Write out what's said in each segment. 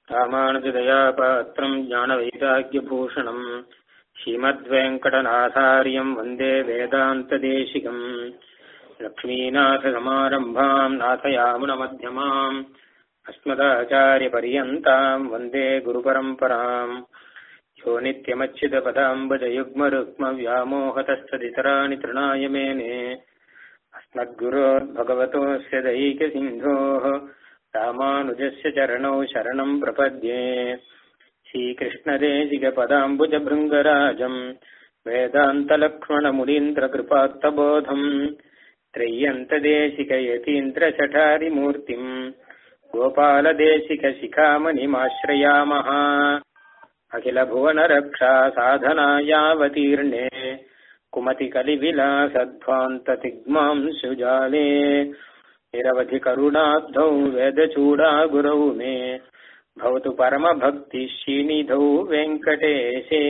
रामानुजदयापात्रम् ज्ञानवैराग्यभूषणम् श्रीमद्वेङ्कटनाथार्यम् वन्दे वेदान्तदेशिकम् लक्ष्मीनाथसमारम्भाम् नाथयामुनमध्यमाम् अस्मदाचार्यपर्यन्ताम् वन्दे गुरुपरम्पराम् यो नित्यमच्युतपदाम्बुजयुग्मरुक्मव्यामोहतस्तदितराणि तृणाय मेने अस्मद्गुरोर्भगवतोऽस्य दैकसिन्धोः रामानुजस्य चरणौ शरणम् प्रपद्ये श्रीकृष्णदेशिकपदाम्बुजभृङ्गराजम् वेदान्तलक्ष्मणमुनीन्द्रकृपात्तबोधम् त्रय्यन्तदेशिकयतीन्द्रशठारिमूर्तिम् गोपालदेशिकशिखामणिमाश्रयामः अखिलभुवनरक्षा साधनायावतीर्णे कुमतिकलिविलासध्वान्ततिग्मां सुजाले निरवधिकरुणाब्धौ वेदचूडागुरौ मे भवतु परमभक्तिः श्रीनिधौ வெங்கடேசே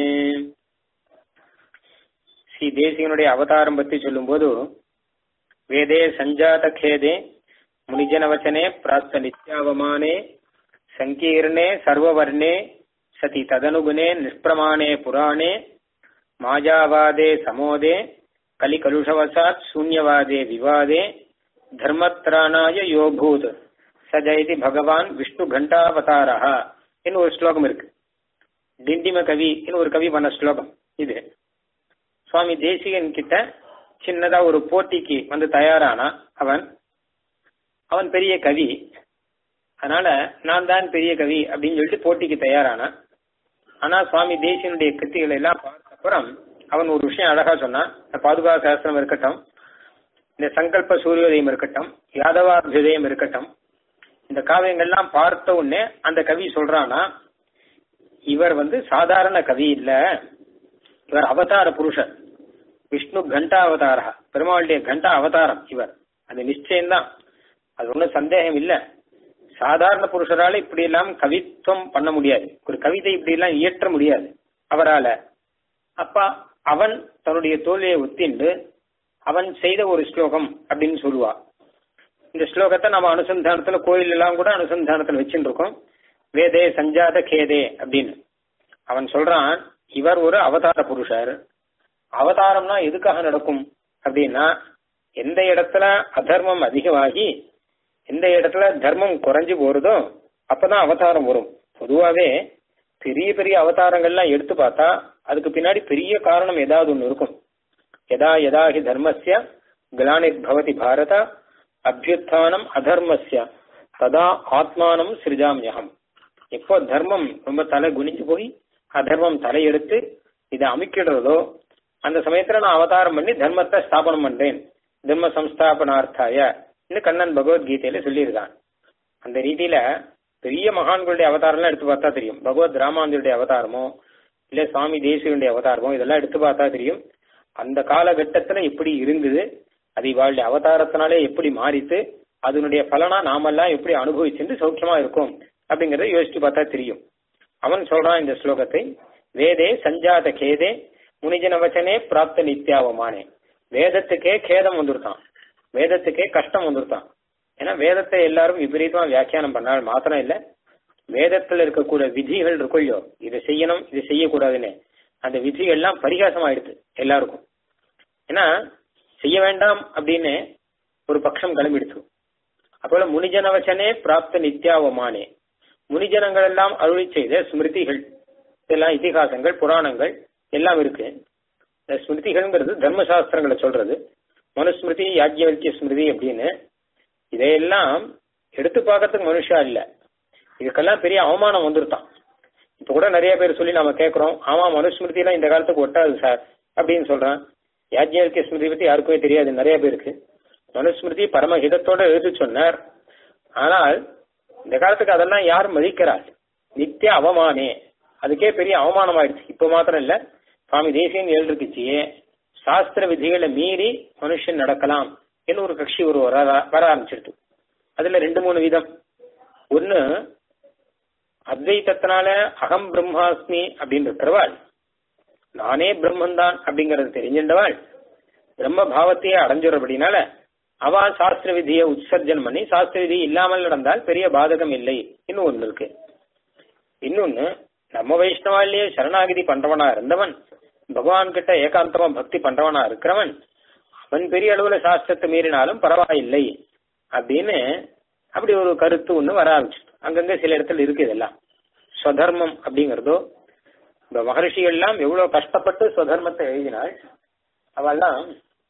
ஸ்ரீ தேசிகனுடைய அவதாரம் பற்றி சொல்லும்போது வேதே சஞ்சாத கேதே முனிஜனவச்சனே பிராப்த நித்யாவமானே சங்கீர்ணே சர்வவர்ணே சதி ததனுகுணே நிஷ்பிரமாணே புராணே மாஜாவாதே சமோதே கலிகலுஷவசாத் சூன்யவாதே விவாதே தர்மத்ராணாய யோபூத் சஜயதி பகவான் விஷ்ணு கண்டாவதாரா என்று ஒரு ஸ்லோகம் இருக்கு டிண்டிம கவி ஒரு கவி பண்ண ஸ்லோகம் இது சுவாமி தேசிகன் கிட்ட சின்னதா ஒரு போட்டிக்கு வந்து தயாரானா அவன் அவன் பெரிய கவி அதனால நான் தான் பெரிய கவி அப்படின்னு சொல்லிட்டு போட்டிக்கு தயாரானா ஆனா சுவாமி தேசியனுடைய கிருத்திகளை எல்லாம் பார்த்த அப்புறம் அவன் ஒரு விஷயம் அழகா சொன்னான் இந்த பாதுகா சாஸ்திரம் இருக்கட்டும் இந்த சங்கல்ப சூரியோதயம் இருக்கட்டும் யாதவாபியுதயம் இருக்கட்டும் இந்த காவியங்கள்லாம் பார்த்த உடனே அந்த கவி சொல்றானா இவர் வந்து சாதாரண கவி இல்ல இவர் அவதார புருஷர் விஷ்ணு கண்டா அவதாரா பெருமாளுடைய கண்டா அவதாரம் இவர் அது நிச்சயம்தான் அது ஒன்றும் சந்தேகம் இல்ல சாதாரண புருஷரால இப்படி எல்லாம் கவித்துவம் பண்ண முடியாது ஒரு கவிதை இப்படி எல்லாம் இயற்ற முடியாது அவரால அப்பா அவன் தன்னுடைய தோல்வியை ஒத்திண்டு அவன் செய்த ஒரு ஸ்லோகம் அப்படின்னு சொல்லுவா இந்த ஸ்லோகத்தை நம்ம அனுசந்தானத்துல கோயில் எல்லாம் கூட அனுசந்தானத்துல வச்சுட்டு இருக்கோம் வேதே சஞ்சாத கேதே அப்படின்னு அவன் சொல்றான் இவர் ஒரு அவதார புருஷர் அவதாரம்னா எதுக்காக நடக்கும் அப்படின்னா எந்த இடத்துல அதர்மம் அதிகமாகி எந்த இடத்துல தர்மம் குறைஞ்சு போறதோ அப்பதான் அவதாரம் வரும் பொதுவாவே பெரிய பெரிய அவதாரங்கள்லாம் எடுத்து பார்த்தா அதுக்கு பின்னாடி பெரிய காரணம் ஏதாவது ஒன்று இருக்கும் எதா யதாஹி தர்மஸ்ய கிளானிர் பவதி பாரத அபியுத்தானம் அதர்மஸ்ய ததா ஆத்மானம் சிருஜாமியகம் எப்போ தர்மம் ரொம்ப தலை குனிஞ்சு போய் அதர்மம் தலையெடுத்து இதை அமைக்கிடுறதோ அந்த சமயத்துல நான் அவதாரம் பண்ணி தர்மத்தை ஸ்தாபனம் பண்றேன் தர்ம சம்ஸ்தாபனார்த்தாய இன்னும் கண்ணன் பகவத்கீதையில சொல்லியிருக்கான் அந்த ரீதியில பெரிய மகான்களுடைய அவதாரம்லாம் எடுத்து பார்த்தா தெரியும் பகவத் ராமாந்தருடைய அவதாரமோ இல்ல சுவாமி தேசியனுடைய அவதாரமோ இதெல்லாம் எடுத்து பார்த்தா தெரியும் அந்த காலகட்டத்துல எப்படி இருந்தது அது இவாளுடைய அவதாரத்தினாலே எப்படி மாறித்து அதனுடைய பலனா நாமெல்லாம் எப்படி அனுபவிச்சுட்டு சௌக்கியமா இருக்கும் அப்படிங்கறத யோசிச்சு பார்த்தா தெரியும் அவன் சொல்றான் இந்த ஸ்லோகத்தை வேதே சஞ்சாத கேதே முனிஜன வச்சனே பிராப்த நித்யாவமானே வேதத்துக்கே கேதம் வந்துருத்தான் வேதத்துக்கே கஷ்டம் வந்துருத்தான் ஏன்னா வேதத்தை எல்லாரும் விபரீதமா வியாக்கியானம் பண்ணால் மாத்திரம் இல்ல வேதத்துல இருக்கக்கூடிய விதிகள் இருக்கும் இல்லையோ இதை செய்யணும் இது செய்யக்கூடாதுன்னு அந்த விதிகள்லாம் பரிகாசம் ஆயிடுது எல்லாருக்கும் ஏன்னா செய்ய வேண்டாம் அப்படின்னு ஒரு பட்சம் கிளம்பிடுச்சு அப்போல முனிஜன வச்சனே பிராப்த நித்யாவமானே முனிஜனங்கள் எல்லாம் அருளி செய்த ஸ்மிருதிகள் இதெல்லாம் இதிகாசங்கள் புராணங்கள் எல்லாம் இருக்கு இந்த ஸ்மிருதிகள்ங்கிறது தர்மசாஸ்திரங்களை சொல்றது மனுஸ்மிருதி யாஜ்யவல்கிய ஸ்மிருதி அப்படின்னு இதையெல்லாம் எடுத்து பார்க்கறதுக்கு மனுஷா இல்ல இதுக்கெல்லாம் பெரிய அவமானம் வந்துருத்தான் இப்ப கூட நிறைய பேர் சொல்லி நாம கேட்கிறோம் ஆமா மனுஸ்மிருதி எல்லாம் இந்த காலத்துக்கு ஒட்டாது சார் அப்படின்னு சொல்றான் யாஜ்யவல்கிய ஸ்மிருதி பத்தி யாருக்குமே தெரியாது நிறைய பேருக்கு மனுஸ்மிருதி பரமஹிதத்தோட எழுதி சொன்னார் ஆனால் இந்த காலத்துக்கு அதெல்லாம் யார் மதிக்கிறார் நித்திய அவமானே அதுக்கே பெரிய அவமானம் ஆயிடுச்சு இப்ப மாத்திரம் இல்ல சுவாமி தேசியன் எழுதிருக்குச்சு சாஸ்திர விதிகளை மீறி மனுஷன் நடக்கலாம் என்று ஒரு கட்சி ஒரு வர வர ஆரம்பிச்சிருது அதுல ரெண்டு மூணு விதம் ஒன்னு அத்வைத்தத்தினால அகம் பிரம்மாஸ்மி அப்படின்னு இருக்கிறவாள் நானே பிரம்மன்தான் அப்படிங்கறது தெரிஞ்சின்றவாள் பிரம்ம பாவத்தையே அடைஞ்சுறபடினால அவ சாஸ்திர விதியை உற்சர்ஜனம் பண்ணி சாஸ்திர விதி இல்லாமல் நடந்தால் பெரிய பாதகம் இல்லை இன்னும் ஒன்று இருக்கு இன்னொன்னு நம்ம வைஷ்ணவாலேயே சரணாகிதி பண்றவனா இருந்தவன் பகவான் கிட்ட ஏகாந்தமா பக்தி பண்றவனா இருக்கிறவன் அவன் பெரிய அளவுல சாஸ்திரத்தை மீறினாலும் பரவாயில்லை அப்படின்னு அப்படி ஒரு கருத்து ஒண்ணு வர ஆரம்பிச்சு அங்கங்க சில இடத்துல இருக்கு இதெல்லாம் ஸ்வதர்மம் அப்படிங்கறதோ இந்த மகர்ஷிகள் எல்லாம் எவ்வளவு கஷ்டப்பட்டு ஸ்வதர்மத்தை எழுதினாள் அவெல்லாம்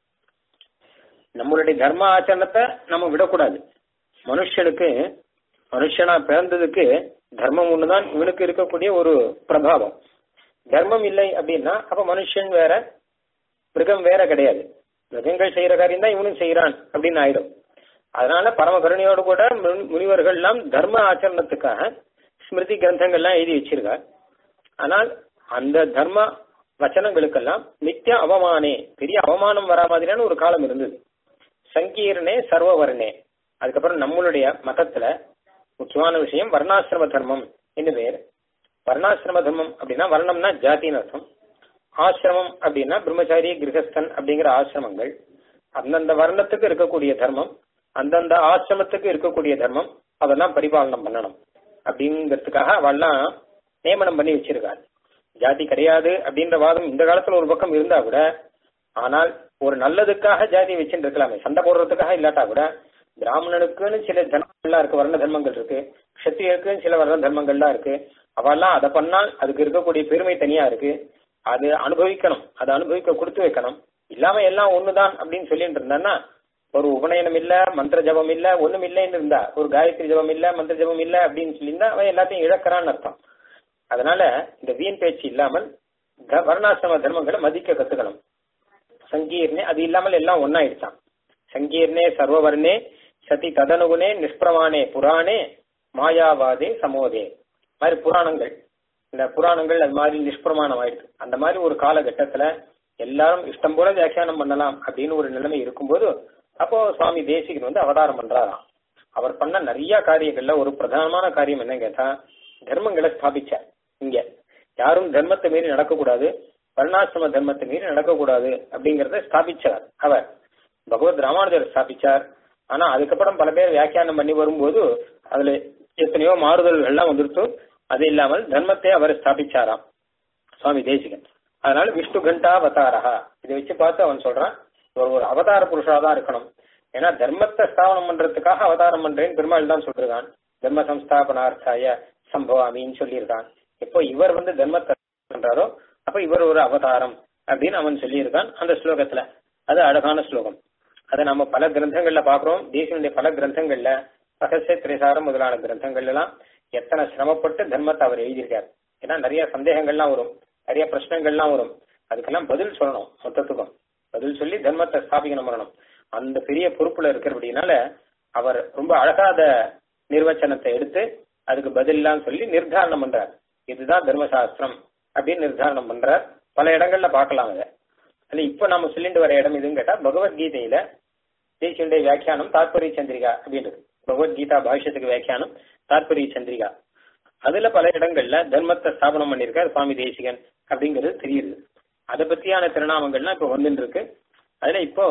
நம்மளுடைய தர்ம ஆச்சரணத்தை நம்ம விடக்கூடாது மனுஷனுக்கு மனுஷனா பிறந்ததுக்கு தர்மம் ஒண்ணுதான் இவனுக்கு இருக்கக்கூடிய ஒரு பிரபாவம் தர்மம் இல்லை அப்படின்னா அப்ப மனுஷன் வேற மிருகம் வேற கிடையாது மிருகங்கள் செய்யற காரியம் தான் இவனும் செய்யறான் அப்படின்னு ஆயிடும் அதனால பரம கருணையோடு கூட முனி- முனிவர்கள் எல்லாம் தர்ம ஆச்சரணத்துக்காக ஸ்மிருதி கிரந்தங்கள்லாம் எழுதி வச்சிருக்கார் ஆனால் அந்த தர்ம வச்சனங்களுக்கெல்லாம் நித்திய அவமானே பெரிய அவமானம் வரா மாதிரியான ஒரு காலம் இருந்தது சங்கீர்ணே சர்வவர்ணே அதுக்கப்புறம் நம்மளுடைய மதத்துல முக்கியமான விஷயம் வர்ணாசிரம தர்மம் என்று பேர் வர்ணாசிரம தர்மம் அப்படின்னா வர்ணம்னா ஜாதின்னு அர்த்தம் ஆசிரமம் அப்படின்னா பிரம்மச்சாரி கிரகஸ்தன் அப்படிங்கிற ஆசிரமங்கள் அந்தந்த வர்ணத்துக்கு இருக்கக்கூடிய தர்மம் அந்தந்த ஆசிரமத்துக்கு இருக்கக்கூடிய தர்மம் அதெல்லாம் பரிபாலனம் பண்ணணும் அப்படிங்கிறதுக்காக அவெல்லாம் நியமனம் பண்ணி வச்சிருக்காரு ஜாதி கிடையாது அப்படின்ற வாதம் இந்த காலத்துல ஒரு பக்கம் இருந்தா கூட ஆனால் ஒரு நல்லதுக்காக ஜாதி வச்சுட்டு இருக்கலாமே சண்டை போடுறதுக்காக இல்லாட்டா கூட பிராமணனுக்குன்னு சில தர்மங்கள்லாம் இருக்கு வர்ண தர்மங்கள் இருக்கு கஷத்திரியருக்குன்னு சில வர்ண தர்மங்கள்லாம் இருக்கு அவெல்லாம் அதை பண்ணால் அதுக்கு இருக்கக்கூடிய பெருமை தனியா இருக்கு அது அனுபவிக்கணும் அதை அனுபவிக்க கொடுத்து வைக்கணும் இல்லாம எல்லாம் ஒண்ணுதான் அப்படின்னு சொல்லிட்டு இருந்தான்னா ஒரு உபநயனம் இல்ல மந்திர ஜபம் இல்ல ஒண்ணும் இல்லைன்னு இருந்தா ஒரு காயத்ரி ஜபம் இல்ல மந்திர ஜபம் இல்ல அப்படின்னு சொல்லியிருந்தா அவன் எல்லாத்தையும் இழக்கிறான்னு அர்த்தம் அதனால இந்த வீண் பேச்சு இல்லாமல் த- வர்ணாசிரம தர்மங்களை மதிக்க கத்துக்கணும் சங்கீர்ணே அது இல்லாமல் எல்லாம் ஒன்னாயிடுச்சான் சங்கீர்ணே சர்வவர்ணே சதி ததனுகுனே நிஷ்பிரமானே புராணே மாயாவாதே சமோதே மாதிரி புராணங்கள் இந்த புராணங்கள் அது மாதிரி நிஷ்பிரமாணம் ஆயிடுது அந்த மாதிரி ஒரு காலகட்டத்துல எல்லாரும் இஷ்டம் போல வியாக்கியானம் பண்ணலாம் அப்படின்னு ஒரு நிலைமை இருக்கும்போது அப்போ சுவாமி தேசிகன் வந்து அவதாரம் பண்றாராம் அவர் பண்ண நிறைய காரியங்கள்ல ஒரு பிரதானமான காரியம் என்ன கேட்டா தர்மங்களை ஸ்தாபிச்சார் இங்க யாரும் தர்மத்தை மீறி நடக்கக்கூடாது வர்ணாசிரம தர்மத்தை மீறி நடக்கக்கூடாது அப்படிங்கறத ஸ்தாபிச்சார் அவர் பகவத் ராமானுஜர் ஸ்தாபிச்சார் ஆனா அதுக்கப்புறம் பல பேர் வியாக்கியானம் பண்ணி வரும்போது அதுல எத்தனையோ மாறுதல்கள் எல்லாம் வந்துருச்சு அது இல்லாமல் தர்மத்தை அவர் ஸ்தாபிச்சாராம் சுவாமி தேசிகன் அதனால விஷ்ணு கண்டா அவதாரா இதை வச்சு பார்த்து அவன் சொல்றான் ஒரு ஒரு அவதார புருஷா தான் இருக்கணும் ஏன்னா தர்மத்தை ஸ்தாபனம் பண்றதுக்காக அவதாரம் பண்றேன்னு பெருமாள் தான் சொல்றான் தர்ம சம்ஸ்தாபனார்த்தாய சம்பவாமின்னு சொல்லியிருக்கான் இப்போ இவர் வந்து தர்மத்தை பண்றாரோ அப்ப இவர் ஒரு அவதாரம் அப்படின்னு அவன் சொல்லியிருக்கான் அந்த ஸ்லோகத்துல அது அழகான ஸ்லோகம் அதை நம்ம பல கிரந்தங்கள்ல பாக்குறோம் தேசியனுடைய பல கிரந்தங்கள்ல ரகசிய திரைசாரம் முதலான கிரந்தங்கள்ல எல்லாம் எத்தனை சிரமப்பட்டு தர்மத்தை அவர் எழுதியிருக்கார் ஏன்னா நிறைய சந்தேகங்கள்லாம் வரும் நிறைய பிரச்சனைகள்லாம் வரும் அதுக்கெல்லாம் பதில் சொல்லணும் மொத்தத்துக்கும் பதில் சொல்லி தர்மத்தை ஸ்தாபிக்கணும் பண்ணணும் அந்த பெரிய பொறுப்புல இருக்கிறபடினால அவர் ரொம்ப அழகாத நிர்வச்சனத்தை எடுத்து அதுக்கு பதில்லாம் சொல்லி நிர்தாரணம் பண்றார் இதுதான் தர்மசாஸ்திரம் அப்படின்னு நிர்தாரணம் பண்றார் பல இடங்கள்ல பார்க்கலாம் அதை அதுல இப்ப நாம சொல்லிட்டு வர இடம் எதுன்னு கேட்டா பகவத்கீதையில தேசியுடைய வியாக்கியானம் தாத்பரிய சந்திரிகா அப்படின்றது பகவத்கீதா பாஷ்யத்துக்கு வியாக்கியானம் தாத்பரிய சந்திரிகா அதுல பல இடங்கள்ல தர்மத்தை ஸ்தாபனம் பண்ணியிருக்கார் சுவாமி தேசிகன் அப்படிங்கிறது தெரியுது அதை பத்தியான திருநாமங்கள்லாம் இப்ப வந்துட்டு இருக்கு அதுல இப்போ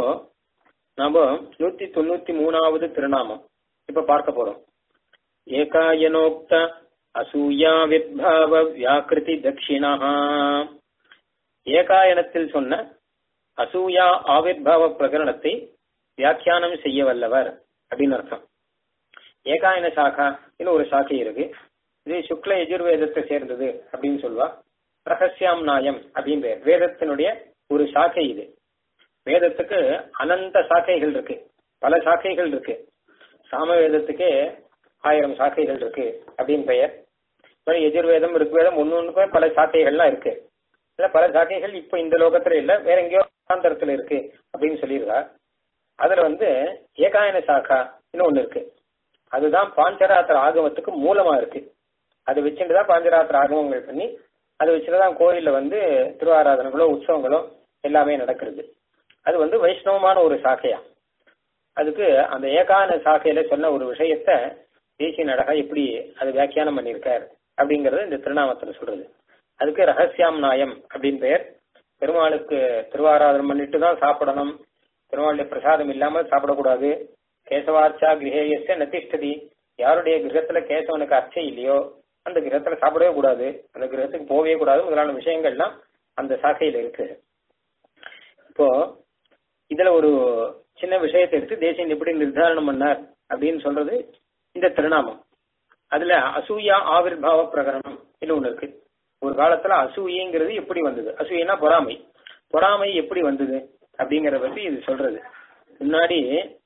நாம நூத்தி தொண்ணூத்தி மூணாவது திருநாமம் இப்ப பார்க்க போறோம் ஏகாயனோக்த அசூயா வித்பாவ வியாக்கிருதி தட்சிணா ஏகாயனத்தில் சொன்ன அசூயா ஆவிர்பாவ பிரகரணத்தை வியாக்கியானம் செய்ய வல்லவர் அப்படின்னு அர்த்தம் ஏகாயன சாகா இன்னும் ஒரு சாக்கை இருக்கு இது சுக்ல எஜுர்வேதத்தை சேர்ந்தது அப்படின்னு சொல்லுவா ரகசியாம் நாயம் அப்படின்னு பேர் வேதத்தினுடைய ஒரு சாக்கை இது வேதத்துக்கு அனந்த சாக்கைகள் இருக்கு பல சாக்கைகள் இருக்கு சாம வேதத்துக்கே ஆயிரம் சாக்கைகள் இருக்கு அப்படின்னு பெயர் அப்புறம் எஜுர்வேதம் ருக்வேதம் ஒன்னு ஒண்ணுக்கும் பல சாக்கைகள்லாம் இருக்கு இதுல பல சாக்கைகள் இப்ப இந்த லோகத்துல இல்ல வேற எங்கேயோ ஆந்தரத்துல இருக்கு அப்படின்னு சொல்லியிருக்கா அதுல வந்து ஏகாயன சாக்கா ஒண்ணு இருக்கு அதுதான் பாஞ்சராத்திர ஆகமத்துக்கு மூலமா இருக்கு அதை வச்சுட்டு தான் பாஞ்சராத்திர ஆகமங்கள் பண்ணி அதை வச்சுட்டுதான் கோயில்ல வந்து திருவாராதனைகளோ உற்சவங்களோ எல்லாமே நடக்கிறது அது வந்து வைஷ்ணவமான ஒரு சாக்கையா அதுக்கு அந்த ஏகான சாக்கையில சொன்ன ஒரு விஷயத்த தேசிய நடகா எப்படி அது வியாக்கியானம் பண்ணியிருக்கார் அப்படிங்கறது இந்த திருநாமத்துல சொல்றது அதுக்கு ரகசியாம் நாயம் அப்படின்னு பெயர் பெருமாளுக்கு திருவாராதனம் பண்ணிட்டு தான் சாப்பிடணும் பெருமாளுடைய பிரசாதம் இல்லாமல் சாப்பிடக்கூடாது கேசவார்ச்சா கிரகேயஸ்ய நதிஷ்டதி யாருடைய கிரகத்துல கேசவனுக்கு அர்ச்சை இல்லையோ அந்த கிரகத்துல சாப்பிடவே கூடாது அந்த கிரகத்துக்கு போகவே கூடாது முதலான விஷயங்கள்லாம் அந்த சாக்கையில இருக்கு இப்போ இதுல ஒரு சின்ன விஷயத்தை எடுத்து தேசியன் எப்படி நிர்தாரணம் பண்ணார் அப்படின்னு சொல்றது இந்த திருநாமம் அதுல அசூயா ஆவிர்பாவ பிரகரணம் இது ஒண்ணு இருக்கு ஒரு காலத்துல அசூயங்கிறது எப்படி வந்தது அசூயனா பொறாமை பொறாமை எப்படி வந்தது அப்படிங்கறத பத்தி இது சொல்றது முன்னாடி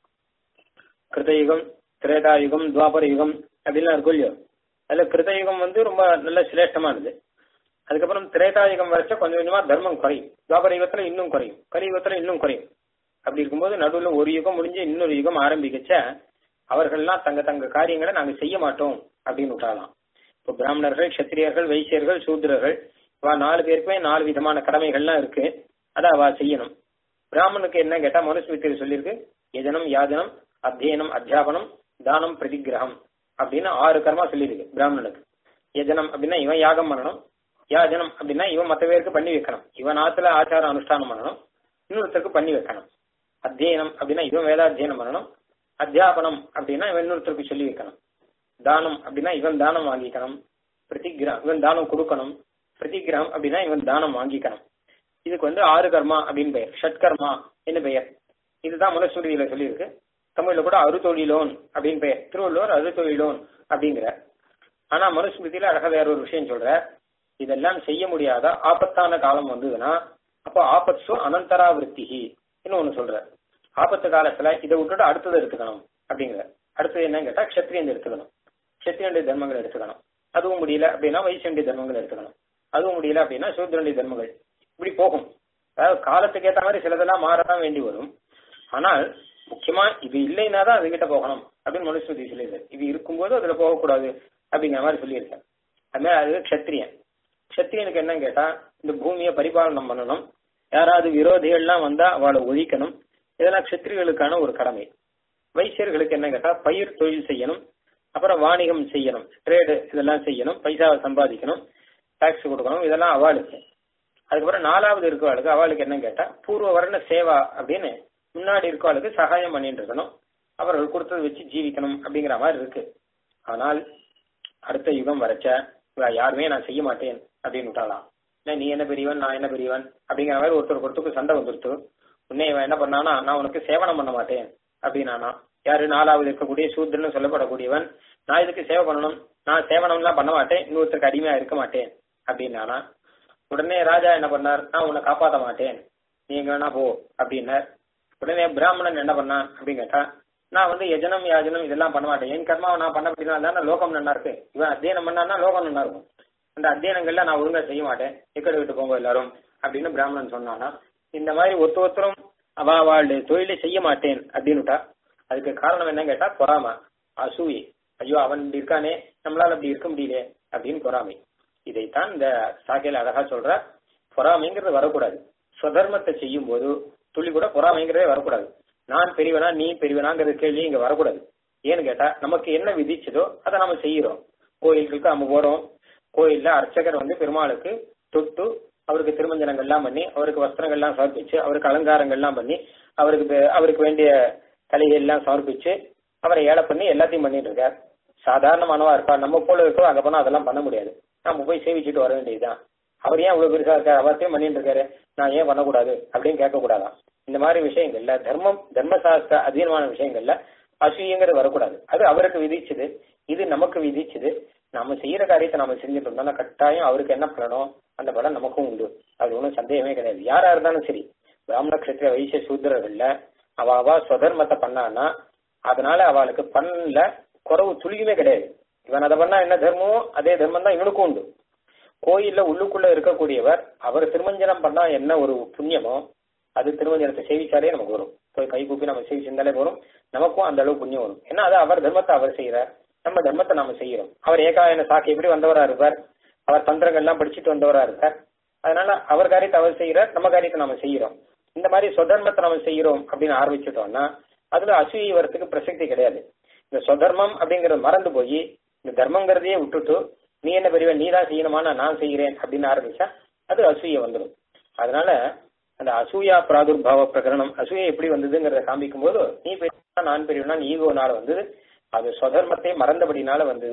கிருதயுகம் திரேதாயுகம் துவாபர யுகம் அப்படின்லாம் இருக்கும் இல்லையோ அதுல கிருதயுகம் வந்து ரொம்ப நல்ல சிரேஷ்டமானது அதுக்கப்புறம் திரேதாயுகம் வரைச்சா கொஞ்சம் கொஞ்சமா தர்மம் குறையும் துவாபர யுகத்துல இன்னும் குறையும் கலியுகத்துல இன்னும் குறையும் அப்படி இருக்கும்போது நடுவுல ஒரு யுகம் முடிஞ்சு இன்னொரு யுகம் ஆரம்பிக்கச்ச அவர்கள்லாம் தங்க தங்க காரியங்களை நாங்க செய்ய மாட்டோம் அப்படின்னு விட்டாலாம் இப்போ பிராமணர்கள் கத்திரியர்கள் வைசியர்கள் சூத்திரர்கள் இவா நாலு பேருக்குமே நாலு விதமான கடமைகள்லாம் இருக்கு அதை அவ செய்யணும் பிராமணுக்கு என்ன கேட்டா மனுஸ்மித்திரி சொல்லியிருக்கு யஜனம் யாதனம் அத்தியனம் அத்தியாபனம் தானம் பிரதிகிரகம் அப்படின்னு ஆறு கர்மா சொல்லியிருக்கு பிராமணனுக்கு யஜனம் அப்படின்னா இவன் யாகம் பண்ணணும் யாஜனம் அப்படின்னா இவன் மற்ற பேருக்கு பண்ணி வைக்கணும் இவன் ஆத்துல ஆச்சார அனுஷ்டானம் பண்ணணும் இன்னொருத்தருக்கு பண்ணி வைக்கணும் அத்தியனம் அப்படின்னா இவன் வேதாத்தியனம் பண்ணணும் அத்தியாபனம் அப்படின்னா இவன் இன்னொருத்தருக்கு சொல்லி வைக்கணும் தானம் அப்படின்னா இவன் தானம் வாங்கிக்கணும் பிரதிகிரகம் இவன் தானம் கொடுக்கணும் பிரதிகிரகம் அப்படின்னா இவன் தானம் வாங்கிக்கணும் இதுக்கு வந்து ஆறு கர்மா அப்படின்னு பெயர் ஷட்கர்மா என்ன பெயர் இதுதான் மனுஸ்மிருதியில சொல்லியிருக்கு தமிழ்ல கூட அறுதொழிலோன் அப்படின்னு பெயர் திருவள்ளுவர் அறுதொழிலோன் அப்படிங்கிற ஆனா மனுஸ்மிருதியில அழகா வேற ஒரு விஷயம் சொல்ற இதெல்லாம் செய்ய முடியாத ஆபத்தான காலம் வந்ததுன்னா அப்போ ஆபத்சு அனந்தராவிருத்திகி ஒண்ணு சொல்ற ஆபத்து காலத்துல இதை விட்டுட்டு அடுத்தது எடுத்துக்கணும் அப்படிங்கிற அடுத்தது என்னன்னு கேட்டா கஷத்திரியன் எடுத்துக்கணும் கஷத்திரனுடைய தர்மங்கள் எடுத்துக்கணும் அதுவும் முடியல அப்படின்னா வைசியனுடைய தர்மங்கள் எடுத்துக்கணும் அதுவும் முடியல அப்படின்னா சூத்திரனுடைய தர்மங்கள் இப்படி போகும் அதாவது காலத்துக்கு ஏற்ற மாதிரி சிலதெல்லாம் மாறதான் வேண்டி வரும் ஆனால் முக்கியமா இது இல்லைன்னா தான் அதுகிட்ட போகணும் அப்படின்னு மனுஸ்மிருதி சொல்லியிருக்காரு இது இருக்கும்போது அதுல போகக்கூடாது அப்படிங்கிற மாதிரி சொல்லியிருக்காரு அது மாதிரி அது கஷத்திரியன் கஷத்திரியனுக்கு என்னன்னு கேட்டா இந்த பூமியை பரிபாலனம் பண்ணணும் யாராவது விரோதிகள்லாம் வந்தா அவளை ஒழிக்கணும் இதெல்லாம் கஷத்திரிகளுக்கான ஒரு கடமை வைசியர்களுக்கு என்ன கேட்டா பயிர் தொழில் செய்யணும் அப்புறம் வாணிகம் செய்யணும் ட்ரேடு இதெல்லாம் செய்யணும் பைசாவை சம்பாதிக்கணும் டாக்ஸ் கொடுக்கணும் இதெல்லாம் அவளுக்கு அதுக்கப்புறம் நாலாவது இருக்கவாளுக்கு அவளுக்கு என்ன கேட்டா பூர்வ வர்ண சேவா அப்படின்னு முன்னாடி இருக்கவாளுக்கு சகாயம் பண்ணிட்டு இருக்கணும் அவர்கள் கொடுத்ததை வச்சு ஜீவிக்கணும் அப்படிங்கிற மாதிரி இருக்கு ஆனால் அடுத்த யுகம் வரைச்ச இவ யாருமே நான் செய்ய மாட்டேன் அப்படின்னு விட்டாலாம் இல்லை நீ என்ன பெரியவன் நான் என்ன பெரியவன் அப்படிங்கிற மாதிரி ஒருத்தர் ஒருத்தருக்கு சண்டை வந்துருத்து உன்னை இவன் என்ன பண்ணானா நான் உனக்கு சேவனம் பண்ண மாட்டேன் அப்படின்னானா யாரு நாலாவது இருக்கக்கூடிய சூத்திரன்னு சொல்லப்படக்கூடியவன் நான் இதுக்கு சேவை பண்ணணும் நான் சேவனம்லாம் பண்ண மாட்டேன் இன்னொருத்தருக்கு அடிமையா இருக்க மாட்டேன் அப்படின்னானா உடனே ராஜா என்ன பண்ணார் நான் உன்னை காப்பாத்த மாட்டேன் நீ எங்க வேணா போ அப்படின்னார் உடனே பிராமணன் என்ன பண்ணான் அப்படின்னு கேட்டா நான் வந்து யஜனம் யாஜனம் இதெல்லாம் பண்ண மாட்டேன் என் கர்மாவை நான் பண்ண அப்படின்னா தானே லோகம் நல்லா இருக்கு இவன் அத்தியனம் பண்ணான்னா லோகம் நல்லா இருக்கும் அந்த அத்தியனங்கள்ல நான் ஒழுங்கா செய்ய மாட்டேன் எக்கடி விட்டு போங்க எல்லாரும் அப்படின்னு பிராமணன் சொன்னானா இந்த மாதிரி ஒருத்த ஒருத்தரும் அவ அவளுடைய தொழிலை செய்ய மாட்டேன் அப்படின்னுட்டா அதுக்கு காரணம் என்ன கேட்டா பொறாம அசூயை ஐயோ அவன் இப்படி இருக்கானே நம்மளால அப்படி இருக்க முடியல அப்படின்னு பொறாமை இதைத்தான் இந்த சாக்கையில அழகா சொல்ற பொறாமைங்கிறது வரக்கூடாது ஸ்வதர்மத்தை செய்யும் போது துளி கூட பொறாமைங்கிறதே வரக்கூடாது நான் பெரியவனா நீ பெரியவனாங்கிற கேள்வி இங்க வரக்கூடாது ஏன்னு கேட்டா நமக்கு என்ன விதிச்சதோ அதை நம்ம செய்யறோம் கோயில்களுக்கு நம்ம போறோம் கோயில்ல அர்ச்சகர் வந்து பெருமாளுக்கு தொட்டு அவருக்கு திருமஞ்சனங்கள்லாம் பண்ணி அவருக்கு வஸ்திரங்கள்லாம் சமர்ப்பிச்சு அவருக்கு அலங்காரங்கள்லாம் பண்ணி அவருக்கு அவருக்கு வேண்டிய தலைகள் எல்லாம் சமர்ப்பிச்சு அவரை ஏழை பண்ணி எல்லாத்தையும் பண்ணிட்டு இருக்கார் சாதாரணமானவா இருப்பார் நம்ம போல இருக்கோம் அங்க போனா அதெல்லாம் பண்ண முடியாது நம்ம போய் சேவிச்சுட்டு வர வேண்டியதுதான் அவர் ஏன் இவ்வளவு பெருசா இருக்காரு அவர்த்தையும் பண்ணிட்டு இருக்காரு நான் ஏன் பண்ணக்கூடாது அப்படின்னு கேட்க கூடாதான் இந்த மாதிரி விஷயங்கள்ல தர்மம் தர்மசாஸ்திர அதீனமான விஷயங்கள்ல அசூயங்கிறது வரக்கூடாது அது அவருக்கு விதிச்சது இது நமக்கு விதிச்சது நம்ம செய்யற காரியத்தை நம்ம செஞ்சுட்டு இருந்தோம்னா கட்டாயம் அவருக்கு என்ன பலனோ அந்த பலன் நமக்கும் உண்டு அது ஒன்றும் சந்தேகமே கிடையாது யாரா இருந்தாலும் சரி பிராமண கஷத்திர வைசிய சூத்திரர்கள்ல அவ அவ சுதர்மத்தை பண்ணான்னா அதனால அவளுக்கு பண்ணல குறவு துளியுமே கிடையாது இவன் அதை பண்ணா என்ன தர்மமோ அதே தர்மம் தான் இவனுக்கும் உண்டு கோயில்ல உள்ளுக்குள்ள இருக்கக்கூடியவர் அவர் திருமஞ்சனம் பண்ணா என்ன ஒரு புண்ணியமோ அது திருமஞ்சனத்தை சேவிச்சாலே நமக்கு வரும் போய் கை கூப்பி நம்ம சேவிச்சிருந்தாலே வரும் நமக்கும் அந்த அளவு புண்ணியம் வரும் ஏன்னா அது அவர் தர்மத்தை அவர் செய்யறார் நம்ம தர்மத்தை நாம செய்யறோம் அவர் ஏகாயன சாக்கு எப்படி வந்தவரா இருப்பார் அவர் தந்திரங்கள்லாம் படிச்சுட்டு வந்தவரா இருக்கார் அதனால அவர் காரியத்தை அவர் செய்யறார் நம்ம காரியத்தை நாம செய்யறோம் இந்த மாதிரி சொதர்மத்தை நம்ம செய்யறோம் அப்படின்னு ஆரம்பிச்சிட்டோம்னா அதுல அசூயை வரத்துக்கு பிரசக்தி கிடையாது இந்த சொதர்மம் அப்படிங்கறது மறந்து போய் இந்த தர்மங்கிறதையே விட்டுட்டு நீ என்ன பெரியவன் நீ தான் செய்யணுமா நான் செய்யறேன் அப்படின்னு ஆரம்பிச்சா அது அசூய வந்துடும் அதனால அந்த அசூயா பிராதுர்பாவ பிரகரணம் அசூயா எப்படி வந்ததுங்கிறத காமிக்கும் போது நீ பெரியவனா நான் பெரியவனா ஈகோனால வந்தது அது சொதர்மத்தை மறந்தபடினால வந்தது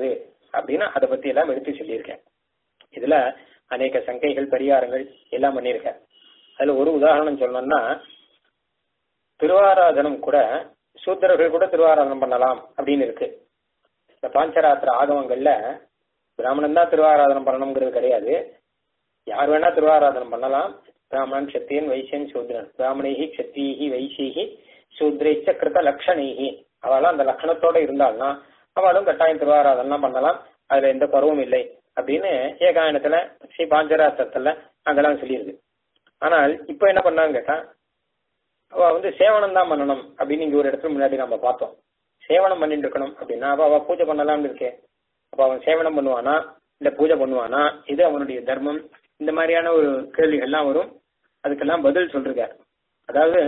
அப்படின்னு அதை பத்தி எல்லாம் எடுத்து சொல்லியிருக்கேன் இதுல அநேக சங்கைகள் பரிகாரங்கள் எல்லாம் பண்ணியிருக்கேன் அதுல ஒரு உதாரணம் சொல்லணும்னா திருவாராதனம் கூட சூத்திரர்கள் கூட திருவாராதனம் பண்ணலாம் அப்படின்னு இருக்கு இந்த பாஞ்சராத்திர ஆகமங்கள்ல பிராமணன் தான் திருவாராதனம் பண்ணணுங்கிறது கிடையாது யார் வேணா திருவாராதனம் பண்ணலாம் பிராமணன் கஷத்தியன் வைசியன் சூத்ரன் பிராமணிகி கஷத்தியி வைசிகி சூத்ரைச்ச கிருத லக்ஷணிகி அவளும் அந்த லட்சணத்தோட இருந்தாள்னா அவளும் கட்டாயம் திருவாராதனம் பண்ணலாம் அதுல எந்த குறவும் இல்லை அப்படின்னு ஏகாயணத்துல ஸ்ரீ பாஞ்சராத்திரத்துல அங்கெல்லாம் சொல்லியிருக்கு ஆனால் இப்ப என்ன பண்ணான்னு கேட்டா அவ வந்து சேவனம் தான் பண்ணணும் அப்படின்னு இங்க ஒரு இடத்துல முன்னாடி நம்ம பார்த்தோம் சேவனம் பண்ணிட்டு இருக்கணும் அப்படின்னா அவ அவ பூஜை பண்ணலாம்னு இருக்கே அப்ப அவன் சேவனம் பண்ணுவானா இல்ல பூஜை பண்ணுவானா இது அவனுடைய தர்மம் இந்த மாதிரியான ஒரு கேள்விகள்லாம் வரும் அதுக்கெல்லாம் பதில் சொல்றார் அதாவது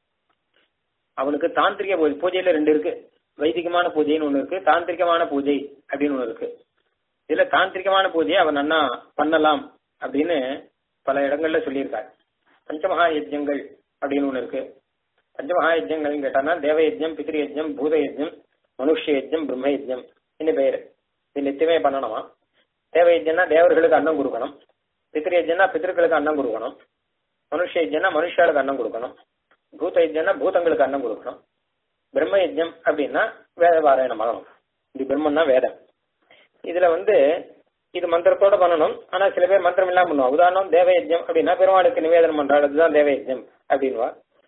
அவனுக்கு தாந்திரிக பூஜை பூஜையில ரெண்டு இருக்கு வைதிகமான பூஜைன்னு ஒண்ணு இருக்கு தாந்திரிகமான பூஜை அப்படின்னு ஒண்ணு இருக்கு இதுல தாந்திரிகமான பூஜையை அவன் நன்னா பண்ணலாம் அப்படின்னு பல இடங்கள்ல சொல்லியிருக்கார் பஞ்சமகா யஜ்யங்கள் அப்படின்னு ஒண்ணு இருக்கு பஞ்சமகா யஜ்யங்கள்னு கேட்டானா தேவ யஜ்யம் பித்ரு யஜ்யம் பூத யஜ்யம் மனுஷ யஜ்யம் பிரம்ம யஜ்யம் இந்த பெயர் இது நித்தியமே பண்ணணுமா தேவ யஜ்யம்னா தேவர்களுக்கு அன்னம் கொடுக்கணும் பித்ரு யஜ்யம்னா பித்ருக்களுக்கு அன்னம் கொடுக்கணும் மனுஷ யஜ்யம்னா மனுஷாளுக்கு அன்னம் கொடுக்கணும் பூத யஜ்யம்னா பூதங்களுக்கு அன்னம் கொடுக்கணும் பிரம்ம யஜ்யம் அப்படின்னா வேத பாராயணம் பண்ணணும் இது பிரம்மன்னா வேதம் இதுல வந்து இது மந்திரத்தோட பண்ணணும் ஆனா சில பேர் மந்திரம் இல்லாம பண்ணுவாங்க உதாரணம் தேவ யஜ்யம் அப்படின்னா பெருமாளுக்கு நிவேதனம் பண்றாள் அதுதான் தேவ யஜ்யம் அப்படின்வா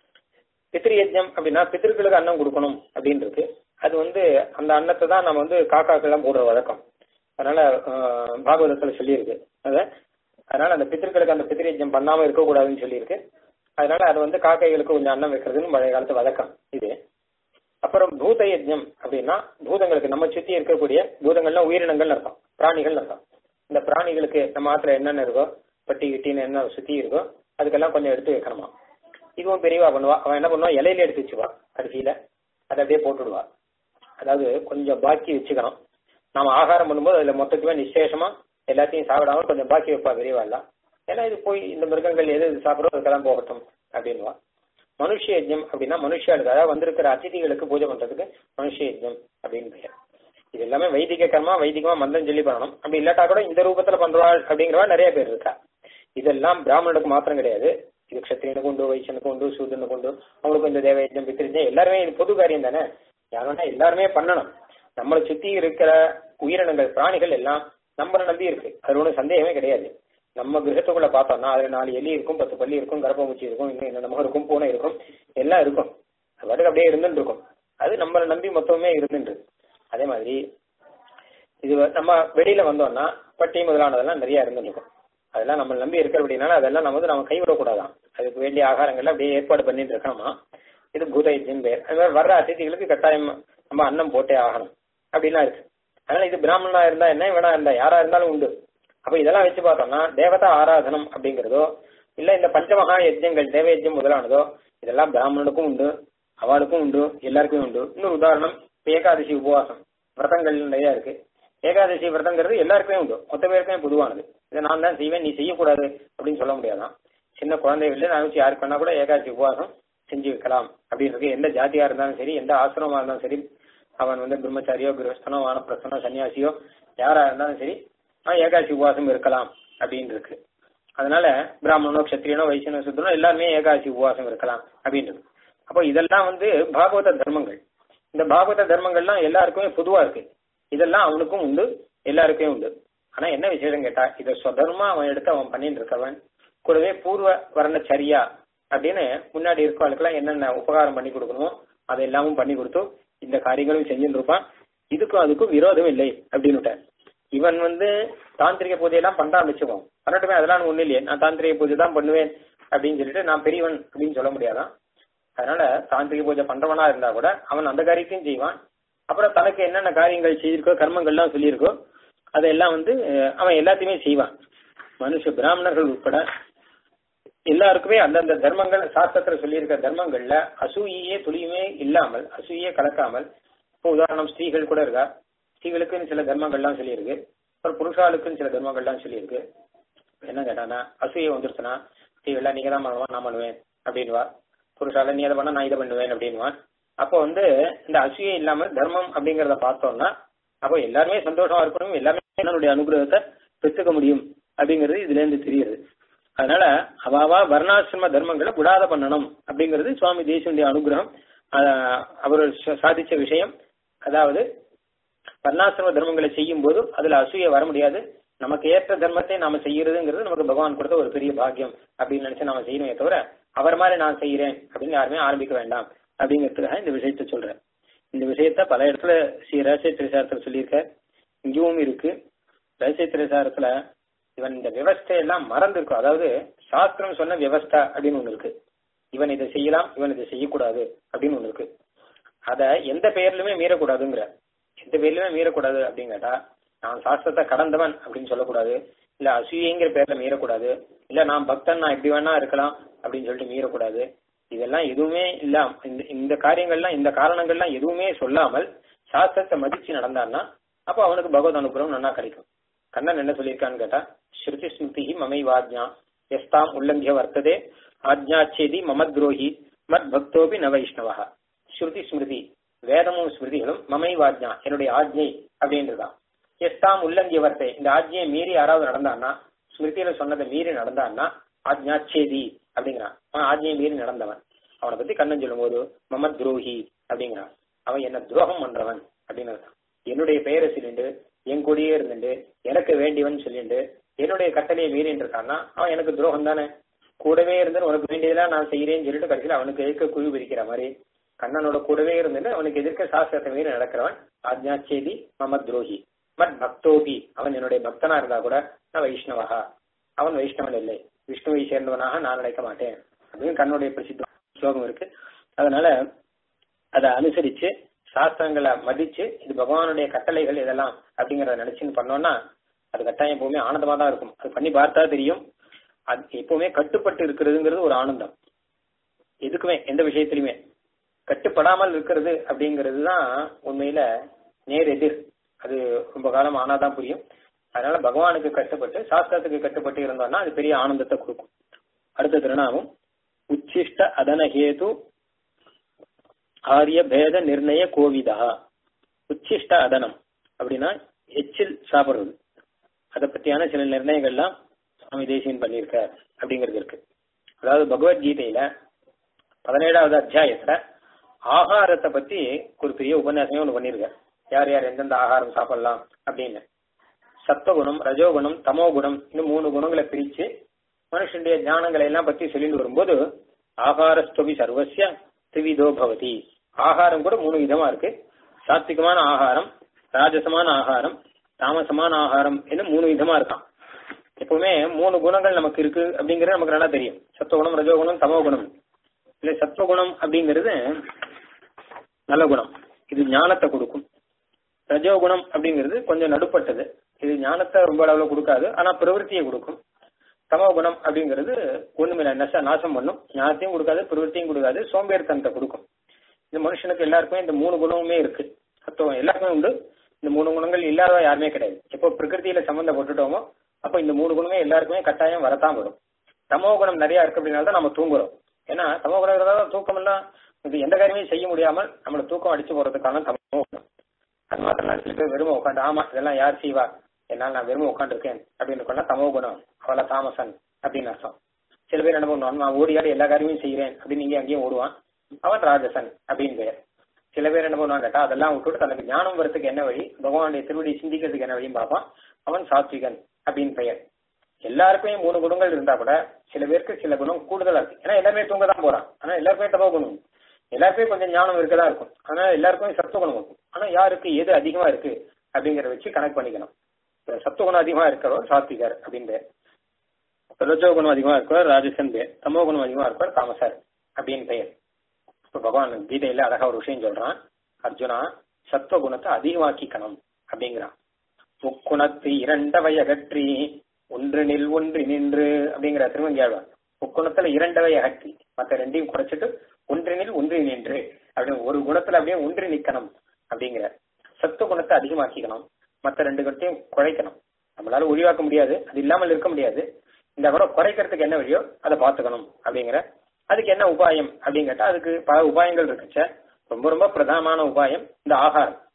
பித்ரு யஜ்யம் அப்படின்னா பித்திருக்களுக்கு அன்னம் கொடுக்கணும் அப்படின்னு இருக்கு அது வந்து அந்த அன்னத்தை தான் நம்ம வந்து காக்காக்கெல்லாம் போடுற வழக்கம் அதனால ஆஹ், பாகவதத்துல சொல்லியிருக்கு அத அதனால அந்த பித்திருக்களுக்கு அந்த பித்திரு யஜ்யம் பண்ணாம இருக்கக்கூடாதுன்னு சொல்லியிருக்கு அதனால அது வந்து காக்கைகளுக்கு கொஞ்சம் அன்னம் வைக்கிறதுன்னு பழைய காலத்து வழக்கம் இது அப்புறம் பூத யஜ்யம் அப்படின்னா பூதங்களுக்கு நம்ம சுத்தி இருக்கக்கூடிய பூதங்கள்னா உயிரினங்கள் அர்த்தம் பிராணிகள் அர்த்தம் இந்த பிராணிகளுக்கு நம்ம ஆத்துல என்னென்ன இருக்கோ பட்டி கிட்டின்னு என்ன சுத்தி இருக்கோ அதுக்கெல்லாம் கொஞ்சம் எடுத்து வைக்கணுமா இதுவும் பெரியவா பண்ணுவா அவன் என்ன பண்ணுவா இலையில எடுத்து வச்சுவா கடைசியில அதை அப்படியே போட்டுடுவா அதாவது கொஞ்சம் பாக்கி வச்சுக்கணும் நாம ஆகாரம் பண்ணும்போது அதுல மொத்தத்துமே நிசேஷமா எல்லாத்தையும் சாப்பிடாம கொஞ்சம் பாக்கி வைப்பா பெரியவா எல்லாம் ஏன்னா இது போய் இந்த மிருகங்கள் எது எது சாப்பிடுறோம் அதுக்கெல்லாம் போகட்டும் அப்படின்வா மனுஷ யஜ்யம் அப்படின்னா மனுஷாளுக்கு அதாவது வந்திருக்கிற அதிதிகளுக்கு பூஜை பண்றதுக்கு மனுஷ யஜ்யம் அப்படின்னு பெயர் இது எல்லாமே வைதிக கர்மா வைதிகமா மந்திரம் சொல்லி பண்ணணும் அப்படி இல்லாட்டா கூட இந்த ரூபத்துல பண்றாள் அப்படிங்கிறவா நிறைய பேர் இருக்கா இதெல்லாம் பிராமணனுக்கு மாத்திரம் கிடையாது இது கஷத்திரியனுக்கு உண்டு வைசனுக்கு உண்டு சூதனுக்கு உண்டு அவங்களுக்கு இந்த தேவ யஜ்யம் பித்திரிஜம் எல்லாருமே இது பொது காரியம் தானே யாருன்னா எல்லாருமே பண்ணணும் நம்மளை சுத்தி இருக்கிற உயிரினங்கள் பிராணிகள் எல்லாம் நம்மளை நம்பி இருக்கு அது ஒன்றும் சந்தேகமே கிடையாது நம்ம கிரகத்துக்குள்ள பார்த்தோம்னா அதுல நாலு எலி இருக்கும் பத்து பள்ளி இருக்கும் கரப்பம்பூச்சி இருக்கும் இன்னும் என்னென்னமோ இருக்கும் பூனை இருக்கும் எல்லாம் இருக்கும் அது பாட்டுக்கு அப்படியே இருந்துட்டு இருக்கும் அது நம்மளை நம்பி மொத்தமே இருந்துட்டு அதே மாதிரி இது வ- நம்ம வெளியில வந்தோம்னா பட்டி முதலானதெல்லாம் நிறைய இருந்துட்டு இருக்கும் அதெல்லாம் நம்ம நம்பி இருக்கிற அப்படின்னால அதெல்லாம் நம்ம வந்து நம்ம கைவிடக்கூடாதான் அதுக்கு வேண்டிய ஆகாரங்கள்லாம் அப்படியே ஏற்பாடு பண்ணிட்டு இருக்கணுமா இது பூத யுத்தம் பேர் அது மாதிரி வர்ற அதிதிகளுக்கு கட்டாயம் நம்ம அன்னம் போட்டே ஆகணும் அப்படிலாம் இருக்கு அதனால இது பிராமணனா இருந்தா என்ன இவனா இருந்தா யாரா இருந்தாலும் உண்டு அப்ப இதெல்லாம் வச்சு பார்த்தோம்னா தேவதா ஆராதனம் அப்படிங்கிறதோ இல்ல இந்த பஞ்சமகா யஜ்யங்கள் தேவ யஜ்யம் முதலானதோ இதெல்லாம் பிராமணனுக்கும் உண்டு அவளுக்கும் உண்டு எல்லாருக்குமே உண்டு இன்னொரு உதாரணம் இப்ப ஏகாதசி உபவாசம் விரதங்கள் நிறைய இருக்கு ஏகாதசி விரதங்கிறது எல்லாருக்குமே உண்டு மொத்த பேருக்குமே பொதுவானது இதை நான் தான் செய்வேன் நீ செய்யக்கூடாது அப்படின்னு சொல்ல முடியாதான் சின்ன குழந்தைகள்ல நான் வச்சு யாருக்கு வேணா கூட ஏகாதசி உபவாசம் செஞ்சு வைக்கலாம் அப்படின்னு இருக்கு எந்த ஜாதியா இருந்தாலும் சரி எந்த ஆசிரமமா இருந்தாலும் சரி அவன் வந்து பிரம்மச்சாரியோ கிரகஸ்தனோ வானப்பிரசனோ சன்னியாசியோ யாரா இருந்தாலும் சரி அவன் ஏகாதசி உபவாசம் இருக்கலாம் அப்படின்னு இருக்கு அதனால பிராமணனோ கஷத்திரியனோ வைசியனோ சுத்தனோ எல்லாருமே ஏகாதசி உபவாசம் இருக்கலாம் அப்படின்னு இருக்கு அப்போ இதெல்லாம் வந்து பாகவத தர்மங்கள் இந்த பாகவத தர்மங்கள்லாம் எல்லாருக்குமே பொதுவா இருக்கு இதெல்லாம் அவனுக்கும் உண்டு எல்லாருக்குமே உண்டு ஆனா என்ன விசேஷம் கேட்டா இத சொதர்மா அவன் எடுத்து அவன் பண்ணிட்டு இருக்கவன் கூடவே பூர்வ வர்ண சரியா அப்படின்னு முன்னாடி இருக்கவளுக்கெல்லாம் என்னென்ன உபகாரம் பண்ணி கொடுக்கணுமோ அதை எல்லாமும் பண்ணி கொடுத்து இந்த காரியங்களும் செஞ்சுட்டு இருப்பான் இதுக்கும் அதுக்கும் விரோதம் இல்லை அப்படின்னு இவன் வந்து தாந்திரிக பூஜையெல்லாம் பண்றான்னு வச்சுக்கோம் பண்ணட்டுமே அதெல்லாம் ஒண்ணு இல்லையே நான் தாந்திரிக பூஜை தான் பண்ணுவேன் அப்படின்னு சொல்லிட்டு நான் பெரியவன் அப்படின்னு சொல்ல முடியாதான் அதனால தாந்திரிக பூஜை பண்றவனா இருந்தா கூட அவன் அந்த காரியத்தையும் செய்வான் அப்புறம் தனக்கு என்னென்ன காரியங்கள் செய்திருக்கோ கர்மங்கள்லாம் சொல்லியிருக்கோ அதெல்லாம் வந்து அஹ், அவன் எல்லாத்தையுமே செய்வான் மனுஷ பிராமணர்கள் உட்பட எல்லாருக்குமே அந்தந்த தர்மங்கள் சாஸ்திரத்துல சொல்லியிருக்க தர்மங்கள்ல அசூயே துளியுமே இல்லாமல் அசூயே கலக்காமல் இப்போ உதாரணம் ஸ்திரீகள் கூட இருக்கா ஸ்திரீகளுக்குன்னு சில தர்மங்கள்லாம் சொல்லியிருக்கு அப்புறம் புருஷாளுக்குன்னு சில தர்மங்கள்லாம் சொல்லியிருக்கு என்ன கேட்டானா அசூயை வந்துருச்சுன்னா ஸ்திரீகள்லாம் நீங்க தான் பண்ணுவான் நான் பண்ணுவேன் அப்படின்வா புருஷால நீ அதை பண்ணா நான் இதை பண்ணுவேன் அப்படின்வான் அப்போ வந்து இந்த அசூயை இல்லாமல் தர்மம் அப்படிங்கறத பார்த்தோம்னா அப்போ எல்லாருமே சந்தோஷமா இருக்கணும் எல்லாமே என்னுடைய அனுகிரகத்தை பெற்றுக்க முடியும் அப்படிங்கிறது இதுல இருந்து தெரியுது அதனால அவாவா வர்ணாசிரம தர்மங்களை விடாத பண்ணணும் அப்படிங்கிறது சுவாமி தேசியனுடைய அனுகிரகம் ஆஹ் அவர் ச- சாதிச்ச விஷயம் அதாவது வர்ணாசிரம தர்மங்களை செய்யும் போது அதுல அசூய வர முடியாது நமக்கு ஏற்ற தர்மத்தை நாம செய்யறதுங்கிறது நமக்கு பகவான் கொடுத்த ஒரு பெரிய பாக்கியம் அப்படின்னு நினைச்சு நாம செய்யணுமே தவிர அவர் மாதிரி நான் செய்யறேன் அப்படின்னு யாருமே ஆரம்பிக்க வேண்டாம் அப்படிங்கிறதுக்காக இந்த விஷயத்த சொல்றேன் இந்த விஷயத்த பல இடத்துல ஸ்ரீ ரகசிய திரைசாரத்தில் சொல்லியிருக்க இங்கேயும் இருக்கு ரகசிய திரைசாரத்துல இவன் இந்த விவஸ்தையெல்லாம் மறந்துருக்கும் அதாவது சாஸ்திரம் சொன்ன விவஸ்தா அப்படின்னு ஒண்ணு இருக்கு இவன் இதை செய்யலாம் இவன் இதை செய்யக்கூடாது அப்படின்னு ஒண்ணு இருக்கு அத எந்த பெயர்லயுமே மீறக்கூடாதுங்கிற எந்த பெயர்லயுமே மீறக்கூடாது அப்படின்னு கேட்டா நான் சாஸ்திரத்தை கடந்தவன் அப்படின்னு சொல்லக்கூடாது இல்ல அசூயங்கிற பேர்ல மீறக்கூடாது இல்ல நான் பக்தன் நான் எப்படி வேணா இருக்கலாம் அப்படின்னு சொல்லிட்டு மீறக்கூடாது இதெல்லாம் எதுவுமே இல்லாம இந்த இந்த காரியங்கள்லாம் இந்த காரணங்கள்லாம் எதுவுமே சொல்லாமல் சாஸ்திரத்தை மதிச்சு நடந்தான்னா அப்ப அவனுக்கு பகவத் அனுகிரகம் நல்லா கிடைக்கும் கண்ணன் என்ன சொல்லியிருக்கான்னு கேட்டா ஸ்ருதி ஸ்மிருதி மமை வாஜ்ஞா எஸ்தாம் உல்லங்கிய வர்த்ததே ஆஜ்ஞாச்சேதி மமத்ரோஹி மத் பக்தோபி ந வைஷ்ணவா ஸ்ருதி ஸ்மிருதி வேதமும் ஸ்மிருதிகளும் மமை வாஜ்ஞா என்னுடைய ஆஜ்ஞை அப்படின்றதான் எஸ்தாம் உல்லங்கிய வர்த்தை இந்த ஆஜ்ஞையை மீறி யாராவது நடந்தான்னா ஸ்மிருதியில சொன்னதை மீறி நடந்தான்னா ஆஜ்ஞாச்சேதி அப்படிங்கிறான் அவன் ஆஜ்ஞையை மீறி நடந்தவன் அவனை பத்தி கண்ணன் சொல்லும்போது மம துரோகி அப்படிங்கிறான் அவன் என்ன துரோகம் பண்றவன் அப்படின்னு அர்த்தம். என்னுடைய பெயரை சொல்லிண்டு என் கூடயே இருந்துட்டு எனக்கு வேண்டியவன் சொல்லிண்டு என்னுடைய கட்டளையை மீறின்னு இருக்கான்னா அவன் எனக்கு துரோகம் தானே கூடவே இருந்து உனக்கு வேண்டியதெல்லாம் நான் செய்யறேன்னு சொல்லிட்டு கடைசியில் அவனுக்கு எதிர்க்க குழு பிரிக்கிற மாதிரி கண்ணனோட கூடவே இருந்துட்டு அவனுக்கு எதிர்க்க சாஸ்திரத்தை மீறி நடக்கிறவன் ஆஜ்ஞாச்சேதி மம துரோகி மத் பக்தோபி அவன் என்னுடைய பக்தனா இருந்தா கூட நான் வைஷ்ணவகா அவன் வைஷ்ணவன் இல்லை விஷ்ணுவை சேர்ந்தவனாக நான் நினைக்க மாட்டேன் அப்படின்னு கண்ணுடைய பிரசித்த ஸ்லோகம் இருக்கு அதனால அதை அனுசரிச்சு சாஸ்திரங்களை மதிச்சு இது பகவானுடைய கட்டளைகள் இதெல்லாம் அப்படிங்கறத நினைச்சுன்னு பண்ணோம்னா அது கட்டாயம் எப்பவுமே ஆனந்தமா தான் இருக்கும் அது பண்ணி பார்த்தா தெரியும் அது எப்பவுமே கட்டுப்பட்டு இருக்கிறதுங்கிறது ஒரு ஆனந்தம் எதுக்குமே எந்த விஷயத்திலுமே கட்டுப்படாமல் இருக்கிறது அப்படிங்கிறது தான் உண்மையில நேர் எதிர் அது ரொம்ப காலம் ஆனாதான் புரியும் அதனால பகவானுக்கு கட்டுப்பட்டு சாஸ்திரத்துக்கு கட்டுப்பட்டு இருந்தோம்னா அது பெரிய ஆனந்தத்தை கொடுக்கும் அடுத்த திருநாமம் உச்சிஷ்ட அதனஹேது ஆரிய பேத நிர்ணய கோவிதா உச்சிஷ்ட அதனம் அப்படின்னா எச்சில் சாப்பிடுறது அதை பத்தியான சில நிர்ணயங்கள்லாம் சுவாமி தேசியன் பண்ணியிருக்கார் அப்படிங்கிறது இருக்கு அதாவது பகவத்கீதையில பதினேழாவது அத்தியாயத்துல ஆகாரத்தை பத்தி ஒரு பெரிய உபன்யாசமே ஒண்ணு பண்ணிருக்கார் யார் யார் எந்தெந்த ஆகாரம் சாப்பிடலாம் அப்படின்னு சத்துவகுணம் ரஜோகுணம் தமோகுணம் இன்னும் மூணு குணங்களை பிரிச்சு மனுஷனுடைய ஞானங்களை எல்லாம் பத்தி சொல்லிட்டு வரும்போது ஆகாரஸ்தொபி சர்வசிய திவிதோ பவதி ஆகாரம் கூட மூணு விதமா இருக்கு சாத்விகமான ஆகாரம் ராஜசமான ஆகாரம் தாமசமான ஆகாரம் என்று மூணு விதமா இருக்கான் எப்பவுமே மூணு குணங்கள் நமக்கு இருக்கு அப்படிங்கறது நமக்கு நல்லா தெரியும் சத்துவகுணம் ரஜோகுணம் தமோகுணம் இல்ல சத்துவகுணம் அப்படிங்கிறது நல்ல குணம் இது ஞானத்தை கொடுக்கும் ரஜோகுணம் அப்படிங்கிறது கொஞ்சம் நடுப்பட்டது இது ஞானத்தை ரொம்ப அளவுல கொடுக்காது ஆனா பிரவருத்தியை கொடுக்கும் தமோ குணம் அப்படிங்கிறது ஒண்ணுமில்ல நச நாசம் பண்ணும் ஞானத்தையும் கொடுக்காது பிரவருத்தியும் கொடுக்காது சோம்பேறித்தனத்தை கொடுக்கும் இந்த மனுஷனுக்கு எல்லாருக்குமே இந்த மூணு குணமுமே இருக்கு சத்துவம் எல்லாருக்குமே உண்டு இந்த மூணு குணங்கள் இல்லாத யாருமே கிடையாது எப்போ பிரகிருதியில சம்பந்தப்பட்டுட்டோமோ அப்போ இந்த மூணு குணமே எல்லாருக்குமே கட்டாயம் வரத்தான் வரும் தமோ குணம் நிறைய இருக்கு அப்படின்னால தான் நம்ம தூங்குறோம் ஏன்னா தமோ குணம் இருந்தால் தூக்கம் எல்லாம் இது எந்த காரியமே செய்ய முடியாமல் நம்மள தூக்கம் அடிச்சு போறதுக்கான தமோ குணம் அது மாத்திரம் இல்ல, சில பேர் வெறுமை உட்காந்து ஆமா இதெல்லாம் யார் செய்வா என்னால் நான் வெறுமை உட்காந்துருக்கேன் அப்படின்னு கொண்டா தமோ குணம் அவளை தாமசன் அப்படின்னு அர்த்தம் சில பேர் என்ன பண்ணுவான் நான் ஓடி ஆடி எல்லா காரியமும் செய்யறேன் அப்படின்னு இங்கே அங்கேயும் ஓடுவான் அவன் ராஜசன் அப்படின்னு பேர் சில பேர் என்ன பண்ணுவான் கேட்டா அதெல்லாம் விட்டுட்டு தனக்கு ஞானம் வரத்துக்கு என்ன வழி பகவானுடைய திருவடி சிந்திக்கிறதுக்கு என்ன வழியும் பார்ப்பான் அவன் சாத்விகன் அப்படின்னு பெயர் எல்லாருக்குமே மூணு குணங்கள் இருந்தா கூட சில பேருக்கு சில குணம் கூடுதலா இருக்கு ஏன்னா எல்லாருமே தூங்க தான் போறான் ஆனா எல்லாருக்குமே தபோ குணம் எல்லாருக்குமே கொஞ்சம் ஞானம் இருக்கதா இருக்கும் ஆனா எல்லாருக்குமே சத்துவ குணம் இருக்கும் ஆனா யாருக்கு எது அதிகமா இருக்கு அப்படிங்கறத வச்சு கணக்கு பண்ணிக்கணும் இப்ப சத்துவ குணம் அதிகமா இருக்கிறவர் சாத்விகர் அப்படின்னு பேர் ரஜோ குணம் அதிகமா இருக்கிறவர் ராஜசன் பேர் தமோ குணம் அதிகமா இருக்கிறவர் தாமசர் அப்படின்னு பெயர் இப்ப பகவான் கீதையில அழகா ஒரு விஷயம் சொல்றான் அர்ஜுனா சத்துவ குணத்தை அதிகமாக்கிக்கணும் அப்படிங்கிறான் முக்குணத்து இரண்டவை அகற்றி ஒன்றினில் ஒன்று நின்று அப்படிங்கிற திருமங்கியாழ்வார் முக்குணத்துல இரண்டவை அகற்றி மத்த ரெண்டையும் குறைச்சிட்டு ஒன்றினில் ஒன்றி நின்று அப்படின்னு ஒரு குணத்துல அப்படியே ஒன்றி நிக்கணும் அப்படிங்கிற சத்துவ குணத்தை அதிகமாக்கிக்கணும் மத்த ரெண்டு குணத்தையும் குறைக்கணும் நம்மளால ஒழிவாக்க முடியாது அது இல்லாமல் இருக்க முடியாது இந்த குணம் குறைக்கிறதுக்கு என்ன வழியோ அதை பார்த்துக்கணும் அப்படிங்கிற அதுக்கு என்ன உபாயம் அப்படின்னு கேட்டா அதுக்கு பல உபாயங்கள் இருக்குச்ச ரொம்ப ரொம்ப பிரதானமான உபாயம் இந்த ஆகாரம்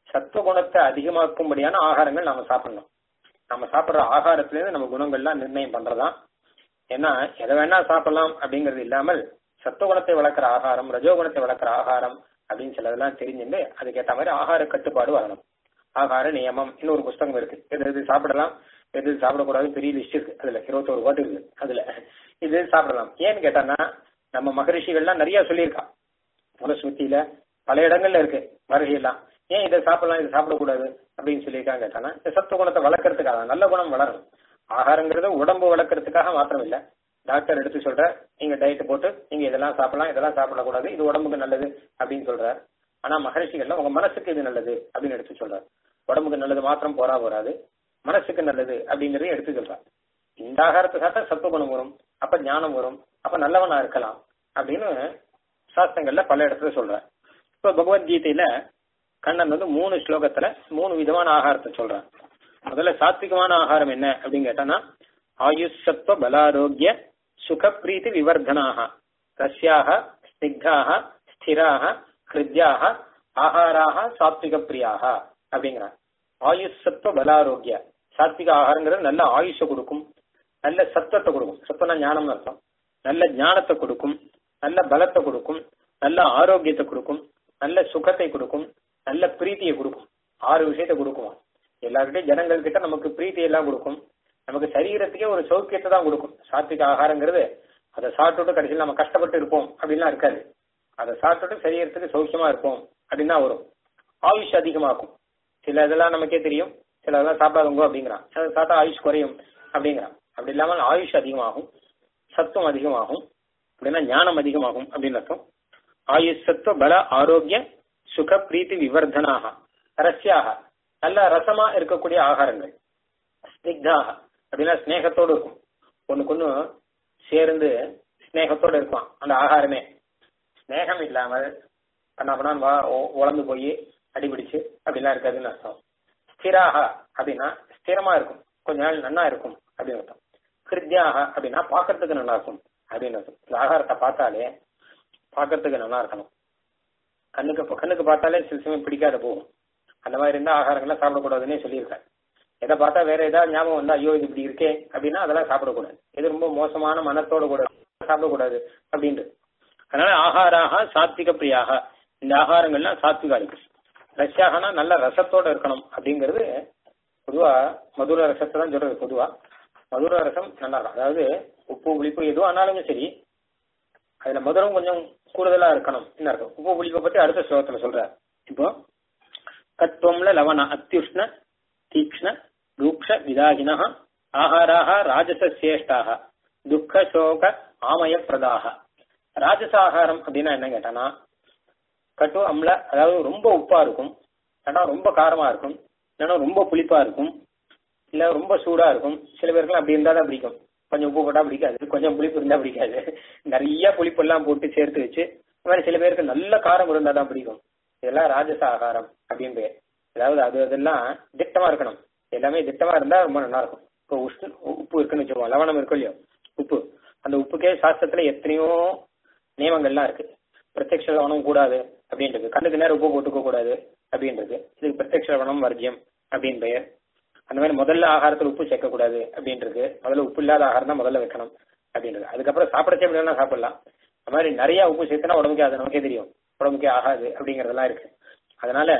சத்துவகுணத்தை அதிகமாக்கும்படியான ஆகாரங்கள் நாம சாப்பிடணும் நம்ம சாப்பிடுற ஆகாரத்திலேருந்து நம்ம குணங்கள்லாம் நிர்ணயம் பண்றதா ஏன்னா எதை வேணா சாப்பிடலாம் அப்படிங்கிறது இல்லாமல் சத்துவகுணத்தை வளர்க்குற ஆகாரம் ரஜோகுணத்தை வளர்க்குற ஆகாரம் அப்படின்னு சிலதெல்லாம் தெரிஞ்சுட்டு அதுக்கேற்ற மாதிரி ஆகார கட்டுப்பாடு வரணும் ஆகார நியமம் இன்னொரு புஸ்தகம் இருக்கு எது எது சாப்பிடலாம் எது எது சாப்பிடக்கூடாது பெரிய லிஸ்ட் இருக்கு அதுல இருபத்தோரு பாட்டு இருக்கு அதுல இது சாப்பிடலாம் ஏன்னு கேட்டான்னா நம்ம மகரிஷிகள்லாம் நிறைய சொல்லியிருக்கா மனுஸ்மிருதியில பல இடங்கள்ல இருக்கு வருகையெல்லாம் ஏன் இதை சாப்பிடலாம் இதை சாப்பிடக்கூடாது அப்படின்னு சொல்லியிருக்காங்க கேட்டானா இந்த சத்துவ குணத்தை வளர்க்கறதுக்காக நல்ல குணம் வளரும் ஆகாரங்கிறது உடம்பு வளர்க்கறதுக்காக மாத்திரம் இல்ல டாக்டர் எடுத்து சொல்ற நீங்க டயட் போட்டு நீங்க இதெல்லாம் சாப்பிடலாம் இதெல்லாம் சாப்பிடக்கூடாது இது உடம்புக்கு நல்லது அப்படின்னு சொல்றார் ஆனா மகரிஷிகள்ல உங்க மனசுக்கு இது நல்லது அப்படின்னு எடுத்து சொல்றார் உடம்புக்கு நல்லது மாத்திரம் போரா போறாது மனசுக்கு நல்லது அப்படிங்கறதையும் எடுத்து சொல்றார் இந்த ஆகாரத்தை சாப்பிட்டா சத்துவ குணம் வரும் அப்ப ஞானம் வரும் அப்ப நல்லவனா இருக்கலாம் அப்படின்னு சாஸ்திரங்கள்ல பல இடத்துல சொல்றார் இப்ப பகவத்கீதையில கண்ணன் வந்து மூணு ஸ்லோகத்துல மூணு விதமான ஆகாரத்தை சொல்றான் முதல்ல சாத்விகமான ஆகாரம் என்ன அப்படின்னு கேட்டானா ஆயுஷ் சத்வ பலாரோக்கிய சுகப்பிரீதி விவர்தனாக ரஷ்யாக ஸ்னிக்தாக ஸ்திராக ஹிருத்யாக ஆகாராக சாத்விக பிரியாக அப்படிங்கிறான் ஆயுஷ் சத்வ பலாரோக்கிய சாத்விக ஆகாரங்கிறது நல்ல ஆயுஷ கொடுக்கும் நல்ல சத்தத்தை கொடுக்கும் சத்தம்னா ஞானம்னு அர்த்தம் நல்ல ஞானத்தை கொடுக்கும் நல்ல பலத்தை கொடுக்கும் நல்ல ஆரோக்கியத்தை கொடுக்கும் நல்ல சுகத்தை கொடுக்கும் நல்ல பிரீத்தியை கொடுக்கும் ஆறு விஷயத்தை கொடுக்குமா எல்லார்கிட்டையும் ஜனங்கள் கிட்ட நமக்கு பிரீத்தி எல்லாம் கொடுக்கும் நமக்கு சரீரத்துக்கே ஒரு சௌக்கியத்தை தான் கொடுக்கும் சாத்விக ஆகாரங்கிறது அதை சாப்பிட்டுட்டு கடைசியில் நம்ம கஷ்டப்பட்டு இருப்போம் அப்படின்லாம் இருக்காது அதை சாப்பிட்டுட்டு சரீரத்துக்கு சௌக்கியமா இருப்போம் அப்படின்னு தான் வரும் ஆயுஷ் அதிகமாக்கும் சில இதெல்லாம் நமக்கே தெரியும் சில இதெல்லாம் சாப்பிடாதவங்க அப்படிங்கிறான் அதை சாப்பிட்டா ஆயுஷ் குறையும் அப்படிங்கிறான் அப்படி இல்லாமல் ஆயுஷ் அதிகமாகும் சத்துவம் அதிகமாகும் அப்படின்னா ஞானம் அதிகமாகும் அப்படின்னு அர்த்தம் ஆயுஷ் சத்துவ பல ஆரோக்கிய சுக பிரீத்தி விவர்தனாக ரஸ்யாக நல்ல ரசமா இருக்கக்கூடிய ஆகாரங்கள் ஸ்னிக்தாக அப்படின்னா ஸ்னேகத்தோடு இருக்கும் ஒண்ணுக்கு ஒண்ணு சேர்ந்து ஸ்னேகத்தோட இருக்கும் அந்த ஆகாரமே ஸ்னேகம் இல்லாமல் பண்ணா பண்ணான்னு வா உழந்து போய் அடிபிடிச்சு அப்படிலாம் இருக்காதுன்னு அர்த்தம் ஸ்திராக அப்படின்னா ஸ்திரமா இருக்கும் கொஞ்ச நாள் நன்னா இருக்கும் அப்படின்னு அர்த்தம் ஹிருத்யாக அப்படின்னா பாக்கிறதுக்கு நல்லா இருக்கும் அப்படின்னு அர்த்தம் இந்த ஆகாரத்தை பார்த்தாலே பார்க்கறதுக்கு நல்லா இருக்கணும் கண்ணுக்கு கண்ணுக்கு பார்த்தாலே சில சமயம் பிடிக்காத போகும் அந்த மாதிரி இருந்தா ஆகாரங்கள்லாம் சாப்பிடக்கூடாதுன்னே சொல்லியிருக்காரு எதை பார்த்தா வேற ஏதாவது ஞாபகம் வந்தா ஐயோ இது இப்படி இருக்கே அப்படின்னா அதெல்லாம் சாப்பிடக்கூடாது இது ரொம்ப மோசமான மனத்தோட கூட சாப்பிடக்கூடாது அப்படின்ட்டு அதனால ஆகாராக சாத்விக பிரியாக இந்த ஆகாரங்கள்லாம் சாத்விகா இருக்கு ரஷ்யாகனா நல்ல ரசத்தோட இருக்கணும் அப்படிங்கிறது பொதுவா மதுர ரசத்தை தான் சொல்றது பொதுவா மதுர ரசம் நல்லா இருக்கும் அதாவது உப்பு புளிப்பு எதுவும் ஆனாலுமே சரி அதுல மதுரம் கொஞ்சம் கூடுதலா இருக்கணும் என்ன அர்த்தம் உப்பு புளிப்பை பத்தி அடுத்த ஸ்லோகத்துல சொல்ற இப்போ கத்வம்ல லவண அத்தியுஷ்ண தீக்ஷ்ண ரூக்ஷ விதாகினா ஆகாராக ராஜசேஷ்டாக துக்க சோக ஆமய பிரதாக ராஜச ஆகாரம் அப்படின்னா என்ன கேட்டானா கட்டு அம்ல அதாவது ரொம்ப உப்பா இருக்கும் இல்லைன்னா ரொம்ப காரமா இருக்கும் இல்லைன்னா ரொம்ப புளிப்பா இருக்கும் இல்ல ரொம்ப சூடா இருக்கும் சில பேருக்குலாம் அப்படி இருந்தா தான் பிடிக்கும் கொஞ்சம் உப்பு போட்டா பிடிக்காது கொஞ்சம் புளிப்பு இருந்தா பிடிக்காது நிறைய புளிப்பு எல்லாம் போட்டு சேர்த்து வச்சு இந்த மாதிரி சில பேருக்கு நல்ல காரம் இருந்தா தான் பிடிக்கும் இதெல்லாம் ராஜச ஆகாரம் அப்படின்னு பேர் அதாவது அது அதெல்லாம் திட்டமா இருக்கணும் எல்லாமே திட்டமா இருந்தா ரொம்ப நல்லா இருக்கும் இப்போ உஷ்ண உப்பு இருக்குன்னு வச்சுக்கோங்க லவணம் இருக்கும் இல்லையோ உப்பு அந்த உப்புக்கே சாஸ்திரத்துல எத்தனையோ நியமங்கள்லாம் இருக்கு பிரத்யக்ஷ லவணம் கூடாது அப்படின்றது கண்ணுக்கு நேரம் உப்பு போட்டுக்க கூடாது அப்படின்றது இதுக்கு பிரத்யக்ஷ லவணம் வர்ஜியம் அப்படின்னு பெயர் அந்த மாதிரி முதல்ல ஆகாரத்தில் உப்பு சேர்க்கக்கூடாது அப்படின்றது முதல்ல உப்பு இல்லாத ஆகாரம் தான் முதல்ல வைக்கணும் அப்படின்றது அதுக்கப்புறம் சாப்பிடச்சே அப்படின்னா சாப்பிடலாம் அந்த மாதிரி நிறைய உப்பு சேர்த்தனா உடம்புக்கு அது நமக்கே தெரியும் உடம்புக்கே ஆகாது அப்படிங்கறதெல்லாம் இருக்கு அதனால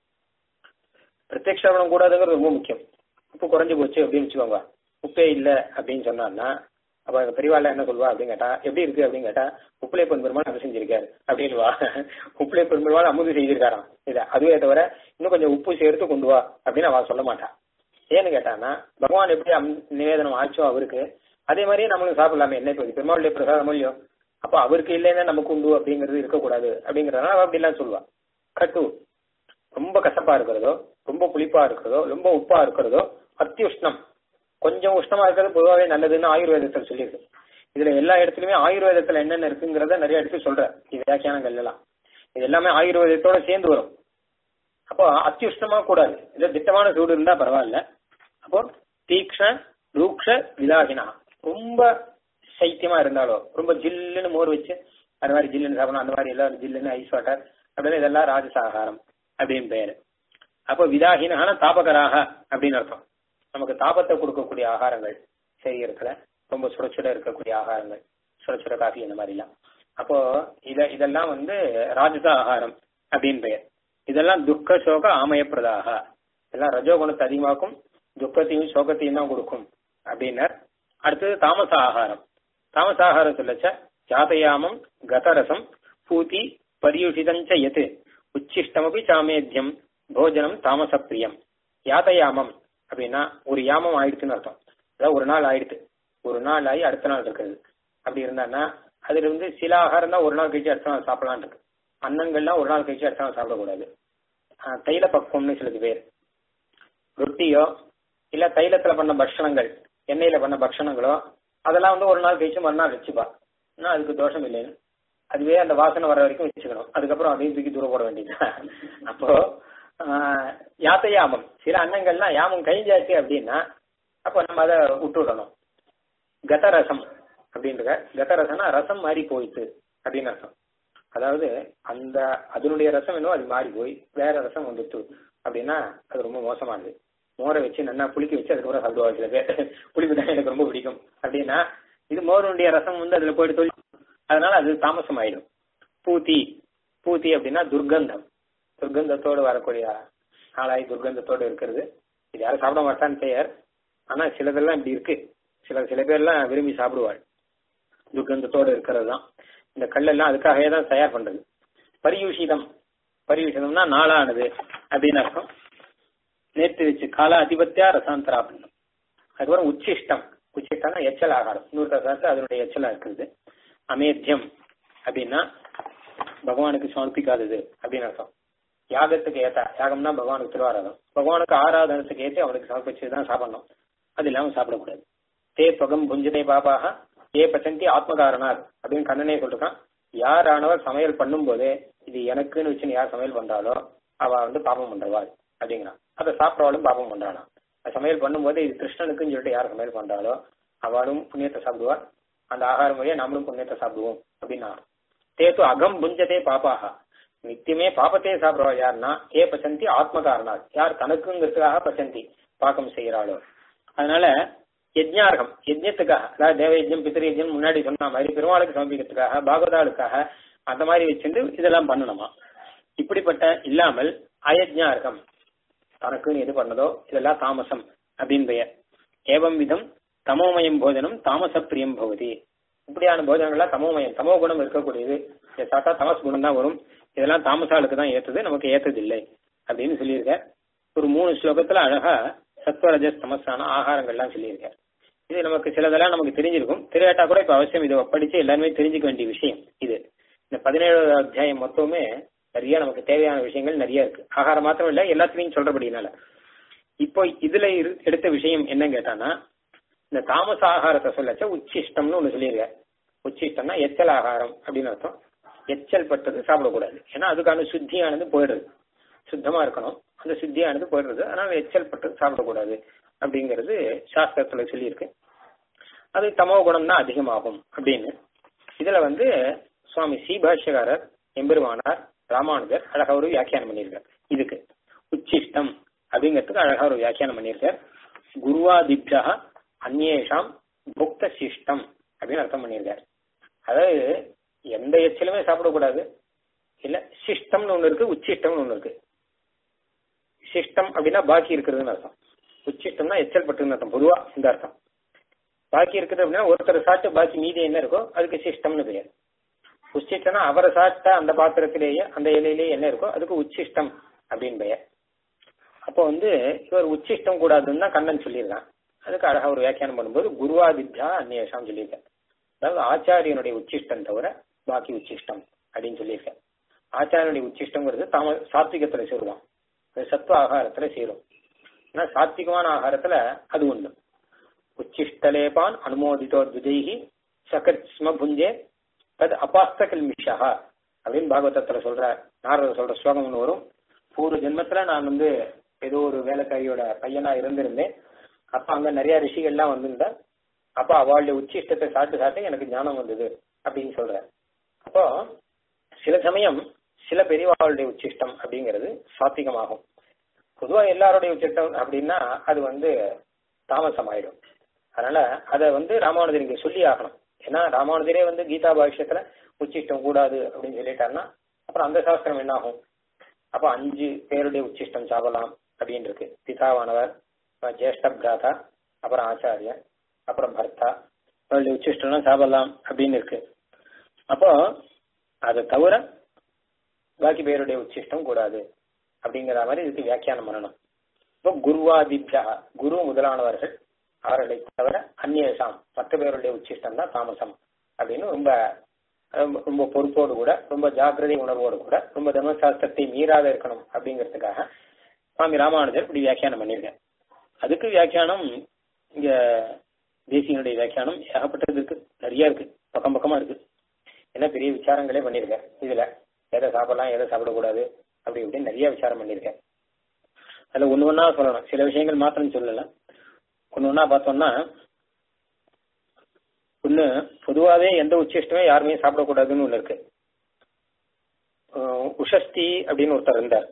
பிரத்யக்ஷவனம் கூடாதுங்கிறது ரொம்ப முக்கியம் உப்பு குறைஞ்சு போச்சு அப்படின்னு வச்சுக்கோங்க உப்பே இல்ல அப்படின்னு சொன்னான்னா அப்ப எங்க பெரியவாள் என்ன சொல்வா அப்படின்னு கேட்டா எப்படி இருக்கு அப்படின்னு கேட்டா உப்புலே பெருமாள் அது செஞ்சிருக்காரு அப்படின்வா உப்புலே பெருமாள் அமுது செய்திருக்காராம் இத அதுவே தவிர இன்னும் கொஞ்சம் உப்பு சேர்த்து கொண்டு வா அப்படின்னு அவ சொல்ல மாட்டா ஏன்னு கேட்டான்னா பகவான் எப்படி அம்- நிவேதனம் ஆச்சோ அவருக்கு அதே மாதிரியே நம்மளும் சாப்பிடலாமே என்ன இப்போ பெருமாளுடைய பிரசாதம் இல்லையோ அப்ப அவருக்கு இல்லைன்னா நமக்கு உண்டு அப்படிங்கிறது இருக்கக்கூடாது அப்படிங்கறதுனால அவ அப்படி எல்லாம் சொல்லுவா கட்டு ரொம்ப கசப்பா இருக்கிறதோ ரொம்ப புளிப்பா இருக்கிறதோ ரொம்ப உப்பா இருக்கிறதோ அத்தியுஷ்ணம் கொஞ்சம் உஷ்ணமா இருக்கிறது பொதுவாகவே நல்லதுன்னு ஆயுர்வேதத்தில் சொல்லியிருக்கு இதுல எல்லா இடத்துலயுமே ஆயுர்வேதத்துல என்னென்ன இருக்குங்கிறத நிறைய எடுத்து சொல்ற இது வியாக்கியானங்கள் எல்லாம் இது எல்லாமே ஆயுர்வேதத்தோட சேர்ந்து வரும் அப்போ அத்தியுஷ்ணமா கூடாது இது திட்டமான சூடு இருந்தா பரவாயில்ல அப்போ தீக்ஷ ரூக்ஷ விலாகினா ரொம்ப சைத்தியமா இருந்தாலோ ரொம்ப ஜில்லுன்னு மோர் வச்சு அந்த மாதிரி ஜில்லுன்னு சாப்பிடணும் அந்த மாதிரி எல்லாம் ஜில்லுன்னு ஐஸ் வாட்டர் அப்படின்னு இதெல்லாம் ராஜசாகாரம் அப்படின்னு பேரு அப்ப விதாஹீனான தாபகராக அப்படின்னு அர்த்தம் நமக்கு தாபத்தை கொடுக்கக்கூடிய ஆகாரங்கள் சரீரத்துல ரொம்ப சுட சுட இருக்கக்கூடிய ஆகாரங்கள் சுட சுட காஃபி இந்த மாதிரி எல்லாம் அப்போ இத இதெல்லாம் வந்து ராஜச ஆகாரம் அப்படின்னு பெயர் இதெல்லாம் துக்க சோக ஆமயப்பிரதாக இதெல்லாம் ரஜோகுணத்தை அதிகமாக்கும் துக்கத்தையும் சோகத்தையும் தான் கொடுக்கும் அப்படின்னர் அடுத்தது தாமச ஆகாரம் தாமச ஆகாரம் சொல்லச்ச ஜாதயாமம் கதரசம் பூதி பரியுஷிதஞ்ச எது உச்சிஷ்டமபி சாமேத்தியம் போஜனம் தாமச பிரியம் யாதயாமம் அப்படின்னா ஒரு யாமம் ஆயிடுச்சுன்னு அர்த்தம் அதாவது ஒரு நாள் ஆயிடுத்து ஒரு நாள் ஆகி அடுத்த நாள் இருக்குது அப்படி இருந்தான்னா அதுல இருந்து சில ஆகாரம் தான் ஒரு நாள் கழிச்சு அடுத்த நாள் சாப்பிடலாம் இருக்கு அன்னங்கள்லாம் ஒரு நாள் கழிச்சு அடுத்த நாள் சாப்பிடக்கூடாது ஆஹ் தைல பக்குவம்னு சிலது பேர் ரொட்டியோ இல்ல தைலத்துல பண்ண பக்ஷணங்கள் எண்ணெயில பண்ண பக்ஷணங்களோ அதெல்லாம் வந்து ஒரு நாள் கழிச்சு மறுநாள் வச்சுப்பா ஆனா அதுக்கு தோஷம் இல்லைன்னு அதுவே அந்த வாசனை வர வரைக்கும் வச்சுக்கணும் அதுக்கப்புறம் அதையும் தூக்கி தூர போட வேண்டியது அப்போ ஆஹ் யாத்தயாமம் சில அன்னங்கள்லாம் யாமம் கழிஞ்சாச்சு அப்படின்னா அப்போ நம்ம அதை விட்டு விடணும் கதரசம் அப்படின்ற கதரசம்னா ரசம் மாறி போயிட்டு அப்படின்னு அர்த்தம் அதாவது அந்த அதனுடைய ரசம் என்னவோ அது மாறி போய் வேற ரசம் வந்துட்டு அப்படின்னா அது ரொம்ப மோசமானது மோரை வச்சு நல்லா புளிக்க வச்சு அதுக்கப்புறம் சாப்பிடுவாங்க சில பேர் புளிப்பு தான் எனக்கு ரொம்ப பிடிக்கும் அப்படின்னா இது மோருடைய ரசம் வந்து அதுல போயிட்டு தொழில் அதனால அது தாமசம் ஆயிடும் பூத்தி பூத்தி அப்படின்னா துர்கந்தம் துர்கந்தத்தோடு வரக்கூடிய ஆளாய் துர்கந்தத்தோடு இருக்கிறது இது யாரும் சாப்பிட மாட்டான்னு பெயர் ஆனா சிலதெல்லாம் இப்படி இருக்கு சில சில பேர்லாம் விரும்பி சாப்பிடுவாள் துர்கந்தத்தோடு இருக்கிறது தான் இந்த கல்லெல்லாம் அதுக்காகவே தான் தயார் பண்றது பரியூஷிதம் பரியூஷிதம்னா நாளானது அப்படின்னு அர்த்தம் நேற்று வச்சு கால அதிபத்தியா ரசாந்தரா பண்ணும் அதுக்கப்புறம் உச்சிஷ்டம் உச்சிஷ்டம்னா எச்சல் ஆகாரம் நூறு ரசாத்து அதனுடைய எச்சலா இருக்குது அமேத்தியம் அப்படின்னா பகவானுக்கு சமர்ப்பிக்காதது அப்படின்னு அர்த்தம் யாகத்துக்கு ஏத்த யாகம்னா பகவானுக்கு திருவாராதம் பகவானுக்கு ஆராதனத்துக்கு ஏற்றி அவனுக்கு சமர்ப்பிச்சு தான் சாப்பிடணும் அது இல்லாம சாப்பிடக்கூடாது தே தொகம் புஞ்சதே பாபாக ஏ பச்சந்தி ஆத்மகாரனார் அப்படின்னு கண்ணனே சொல்லிருக்கான் யாரானவர் சமையல் பண்ணும்போது இது எனக்குன்னு வச்சு யார் சமையல் பண்றாளோ அவ வந்து பாபம் பண்றவாள் அப்படிங்கிறான் அதை சாப்பிட்றவாளும் பாபம் பண்றானா சமையல் பண்ணும்போது இது கிருஷ்ணனுக்குன்னு சொல்லிட்டு யார் சமையல் பண்றாளோ அவளும் புண்ணியத்தை சாப்பிடுவா அந்த ஆகாரம் வழியா நாமளும் புண்ணியத்தை சாப்பிடுவோம் அப்படின்னா தேத்து அகம் புஞ்சதே பாப்பாக நித்தியமே பாப்பத்தையே சாப்பிடுவா யாருன்னா ஏ பசந்தி ஆத்மகாரனார் யார் தனக்குங்கிறதுக்காக பசந்தி பாக்கம் செய்கிறாளோ அதனால யஜ்ஞார்கம் யஜ்ஞத்துக்காக அதாவது தேவ யஜ்ஞம் பித்திரு யஜ்ஞம் முன்னாடி சொன்ன மாதிரி பெருமாளுக்கு சமர்ப்பிக்கிறதுக்காக பாகவதாளுக்காக அந்த மாதிரி வச்சிருந்து இதெல்லாம் பண்ணணுமா இப்படிப்பட்ட இல்லாமல் அயஜ்ஞார்கம் தனக்குன்னு எது பண்ணதோ இதெல்லாம் தாமசம் அப்படின்னு பெயர் ஏவம் விதம் தமோமயம் போஜனம் தாமச பிரியம் பவதி இப்படியான போஜனங்கள்லாம் தமோமயம் தமோ குணம் இருக்கக்கூடியது இதை சாப்பிட்டா தமஸ் குணம் தான் வரும் இதெல்லாம் தாமசாளுக்கு தான் ஏத்தது நமக்கு ஏத்தது இல்லை அப்படின்னு சொல்லியிருக்க ஒரு மூணு ஸ்லோகத்துல அழகா சத்வரஜஸ் தமசான ஆகாரங்கள்லாம் சொல்லியிருக்கார் இது நமக்கு சிலதெல்லாம் நமக்கு தெரிஞ்சிருக்கும் தெரியாட்டா கூட இப்ப அவசியம் இதை படிச்சு எல்லாருமே தெரிஞ்சுக்க வேண்டிய விஷயம் இது இந்த பதினேழாவது அத்தியாயம் மொத்தமே நிறைய நமக்கு தேவையான விஷயங்கள் நிறைய இருக்கு ஆகாரம் மாத்திரம் இல்ல எல்லாத்துலயும் சொல்றபடினால இப்போ இதுல இரு- எடுத்த விஷயம் என்னன்னு கேட்டானா இந்த தாமச ஆகாரத்தை சொல்லச்ச உச்சிஷ்டம்னு ஒண்ணு சொல்லியிருக்கார் உச்சிஷ்டம்னா எச்சல் ஆகாரம் அப்படின்னு அர்த்தம் எச்சல் பட்டது சாப்பிடக்கூடாது ஏன்னா அதுக்கான சுத்தியானது போயிடுறது சுத்தமா இருக்கணும் அந்த சுத்தியானது போயிடுறது அதனால எச்சல் பட்டது சாப்பிடக்கூடாது அப்படிங்கிறது சாஸ்திரத்துல சொல்லியிருக்கு அது தமோ குணம் தான் அதிகமாகும் அப்படின்னு இதுல வந்து சுவாமி ஸ்ரீபாஷ்யகாரர் எம்பெருமானார் ராமானுஜர் அழகா ஒரு வியாக்கியானம் பண்ணியிருக்கார் இதுக்கு உச்சிஷ்டம் அப்படிங்கிறதுக்கு அழகா ஒரு வியாக்கியானம் பண்ணியிருக்கார் குருவாதிபியா அந்நேஷாம் புக்த சிஷ்டம் அப்படின்னு அர்த்தம் பண்ணியிருக்கார் அதாவது எந்த எச்சிலுமே சாப்பிடக்கூடாது இல்ல சிஷ்டம்னு ஒண்ணு இருக்கு உச்சிஷ்டம்னு ஒண்ணு இருக்கு சிஷ்டம் அப்படின்னா பாக்கி இருக்கிறதுன்னு அர்த்தம் உச்சிஷ்டம்னா எச்சல் பட்டுன்னு அர்த்தம் பொதுவா இந்த அர்த்தம் பாக்கி இருக்குது அப்படின்னா ஒருத்தர் சாப்பிட்டு பாக்கி மீதி என்ன இருக்கோ அதுக்கு சிஷ்டம்னு பெயர் உச்சிஷ்டம்னா அவரை சாப்பிட்ட அந்த பாத்திரத்திலேயே அந்த இலையிலேயே என்ன இருக்கோ அதுக்கு உச்சிஷ்டம் அப்படின்னு பெயர் அப்போ வந்து இவர் உச்சிஷ்டம் கூடாதுன்னு தான் கண்ணன் சொல்லியிருக்கான் அதுக்கு அழகா ஒரு வியாக்கியானம் பண்ணும்போது குருவாதித்யா அந்நேஷம் சொல்லியிருக்கார் அதாவது ஆச்சாரியனுடைய உச்சிஷ்டம் தவிர பாக்கி உச்சிஷ்டம் அப்படின்னு சொல்லியிருக்கார் ஆச்சாரியனுடைய உச்சிஷ்டங்கிறது தாம சாத்விகத்துல சேருவான் அது சத்துவ ஆகாரத்துல சேரும் ஆனா சாத்விகமான ஆகாரத்துல அது ஒண்ணு உச்சிஷ்டலேபான் அனுமோதிதோ துஜைகி சகத் ஸ்ம புஞ்சே தது அபாஸ்த கல்மிஷா அப்படின்னு பாகவதத்துல சொல்ற நாரதர் சொல்ற ஸ்லோகம் ஒண்ணு வரும் பூர்வ ஜென்மத்துல நான் வந்து ஏதோ ஒரு வேலைக்காரியோட பையனா இருந்திருந்தேன் அப்ப அங்க நிறைய ரிஷிகள்லாம் வந்திருந்தா அப்ப அவளுடைய உச்சிஷ்டத்தை சாப்பிட்டு சாப்பிட்டு எனக்கு ஞானம் வந்தது அப்படின்னு சொல்ற அப்போ சில சமயம் சில பெரியவாளுடைய உச்சிஷ்டம் அப்படிங்கிறது சாத்விகமாகும் பொதுவா எல்லாருடைய உச்சிஷ்டம் அப்படின்னா அது வந்து தாமசம் ஆயிடும் அதனால அதை வந்து ராமானுஜர் இங்க சொல்லி ஆகணும் ஏன்னா ராமானுஜரே வந்து கீதா பாஷ்யத்துல உச்சிஷ்டம் கூடாது அப்படின்னு சொல்லிட்டாருன்னா அப்புறம் அந்த சாஸ்திரம் என்ன ஆகும் அப்ப அஞ்சு பேருடைய உச்சிஷ்டம் சாப்பிடலாம் அப்படின்னு இருக்கு பிதாவானவர் அப்புறம் ஜேஷ்ட பிராதா அப்புறம் ஆச்சாரியன் அப்புறம் பர்த்தா அவருடைய உச்சிஷ்டம்லாம் சாப்பிடலாம் அப்படின்னு இருக்கு அப்போ அதை தவிர பாக்கி பேருடைய உச்சிஷ்டம் கூடாது அப்படிங்கிற மாதிரி இதுக்கு வியாக்கியானம் பண்ணணும் இப்போ குருவாதித்யா குரு முதலானவர்கள் அவர்களை தவிர அந்நியசாம் பத்து பேருடைய உச்சிஷ்டம் தான் தாமசம் அப்படின்னு ரொம்ப ரொம்ப- ரொம்ப பொறுப்போடு கூட ரொம்ப ஜாக்கிரதை உணர்வோடு கூட ரொம்ப தர்மசாஸ்திரத்தை மீறாத இருக்கணும் அப்படிங்கிறதுக்காக சுவாமி ராமானுஜர் இப்படி வியாக்கியானம் பண்ணியிருக்கேன் அதுக்கு வியாக்கியானம் இங்க தேசியனுடைய வியாக்கியானம் ஏகப்பட்டது இருக்கு நிறைய இருக்கு பக்கம் பக்கமா இருக்கு என்ன பெரிய விசாரங்களே பண்ணியிருக்கேன் இதுல எதை சாப்பிடலாம் எதை சாப்பிடக்கூடாது அப்படி இப்படின்னு நிறைய விசாரம் பண்ணியிருக்கேன் அதுல ஒண்ணு ஒண்ணா சொல்லணும் சில விஷயங்கள் மாத்திரம் சொல்லல ஒண்ணு ஒண்ணா பார்த்தோம்னா ஒண்ணு பொதுவாவே எந்த உச்சிஷ்டமே யாருமே சாப்பிடக்கூடாதுன்னு ஒண்ணு இருக்கு அஹ் உஷஸ்தி அப்படின்னு ஒருத்தர் இருந்தார்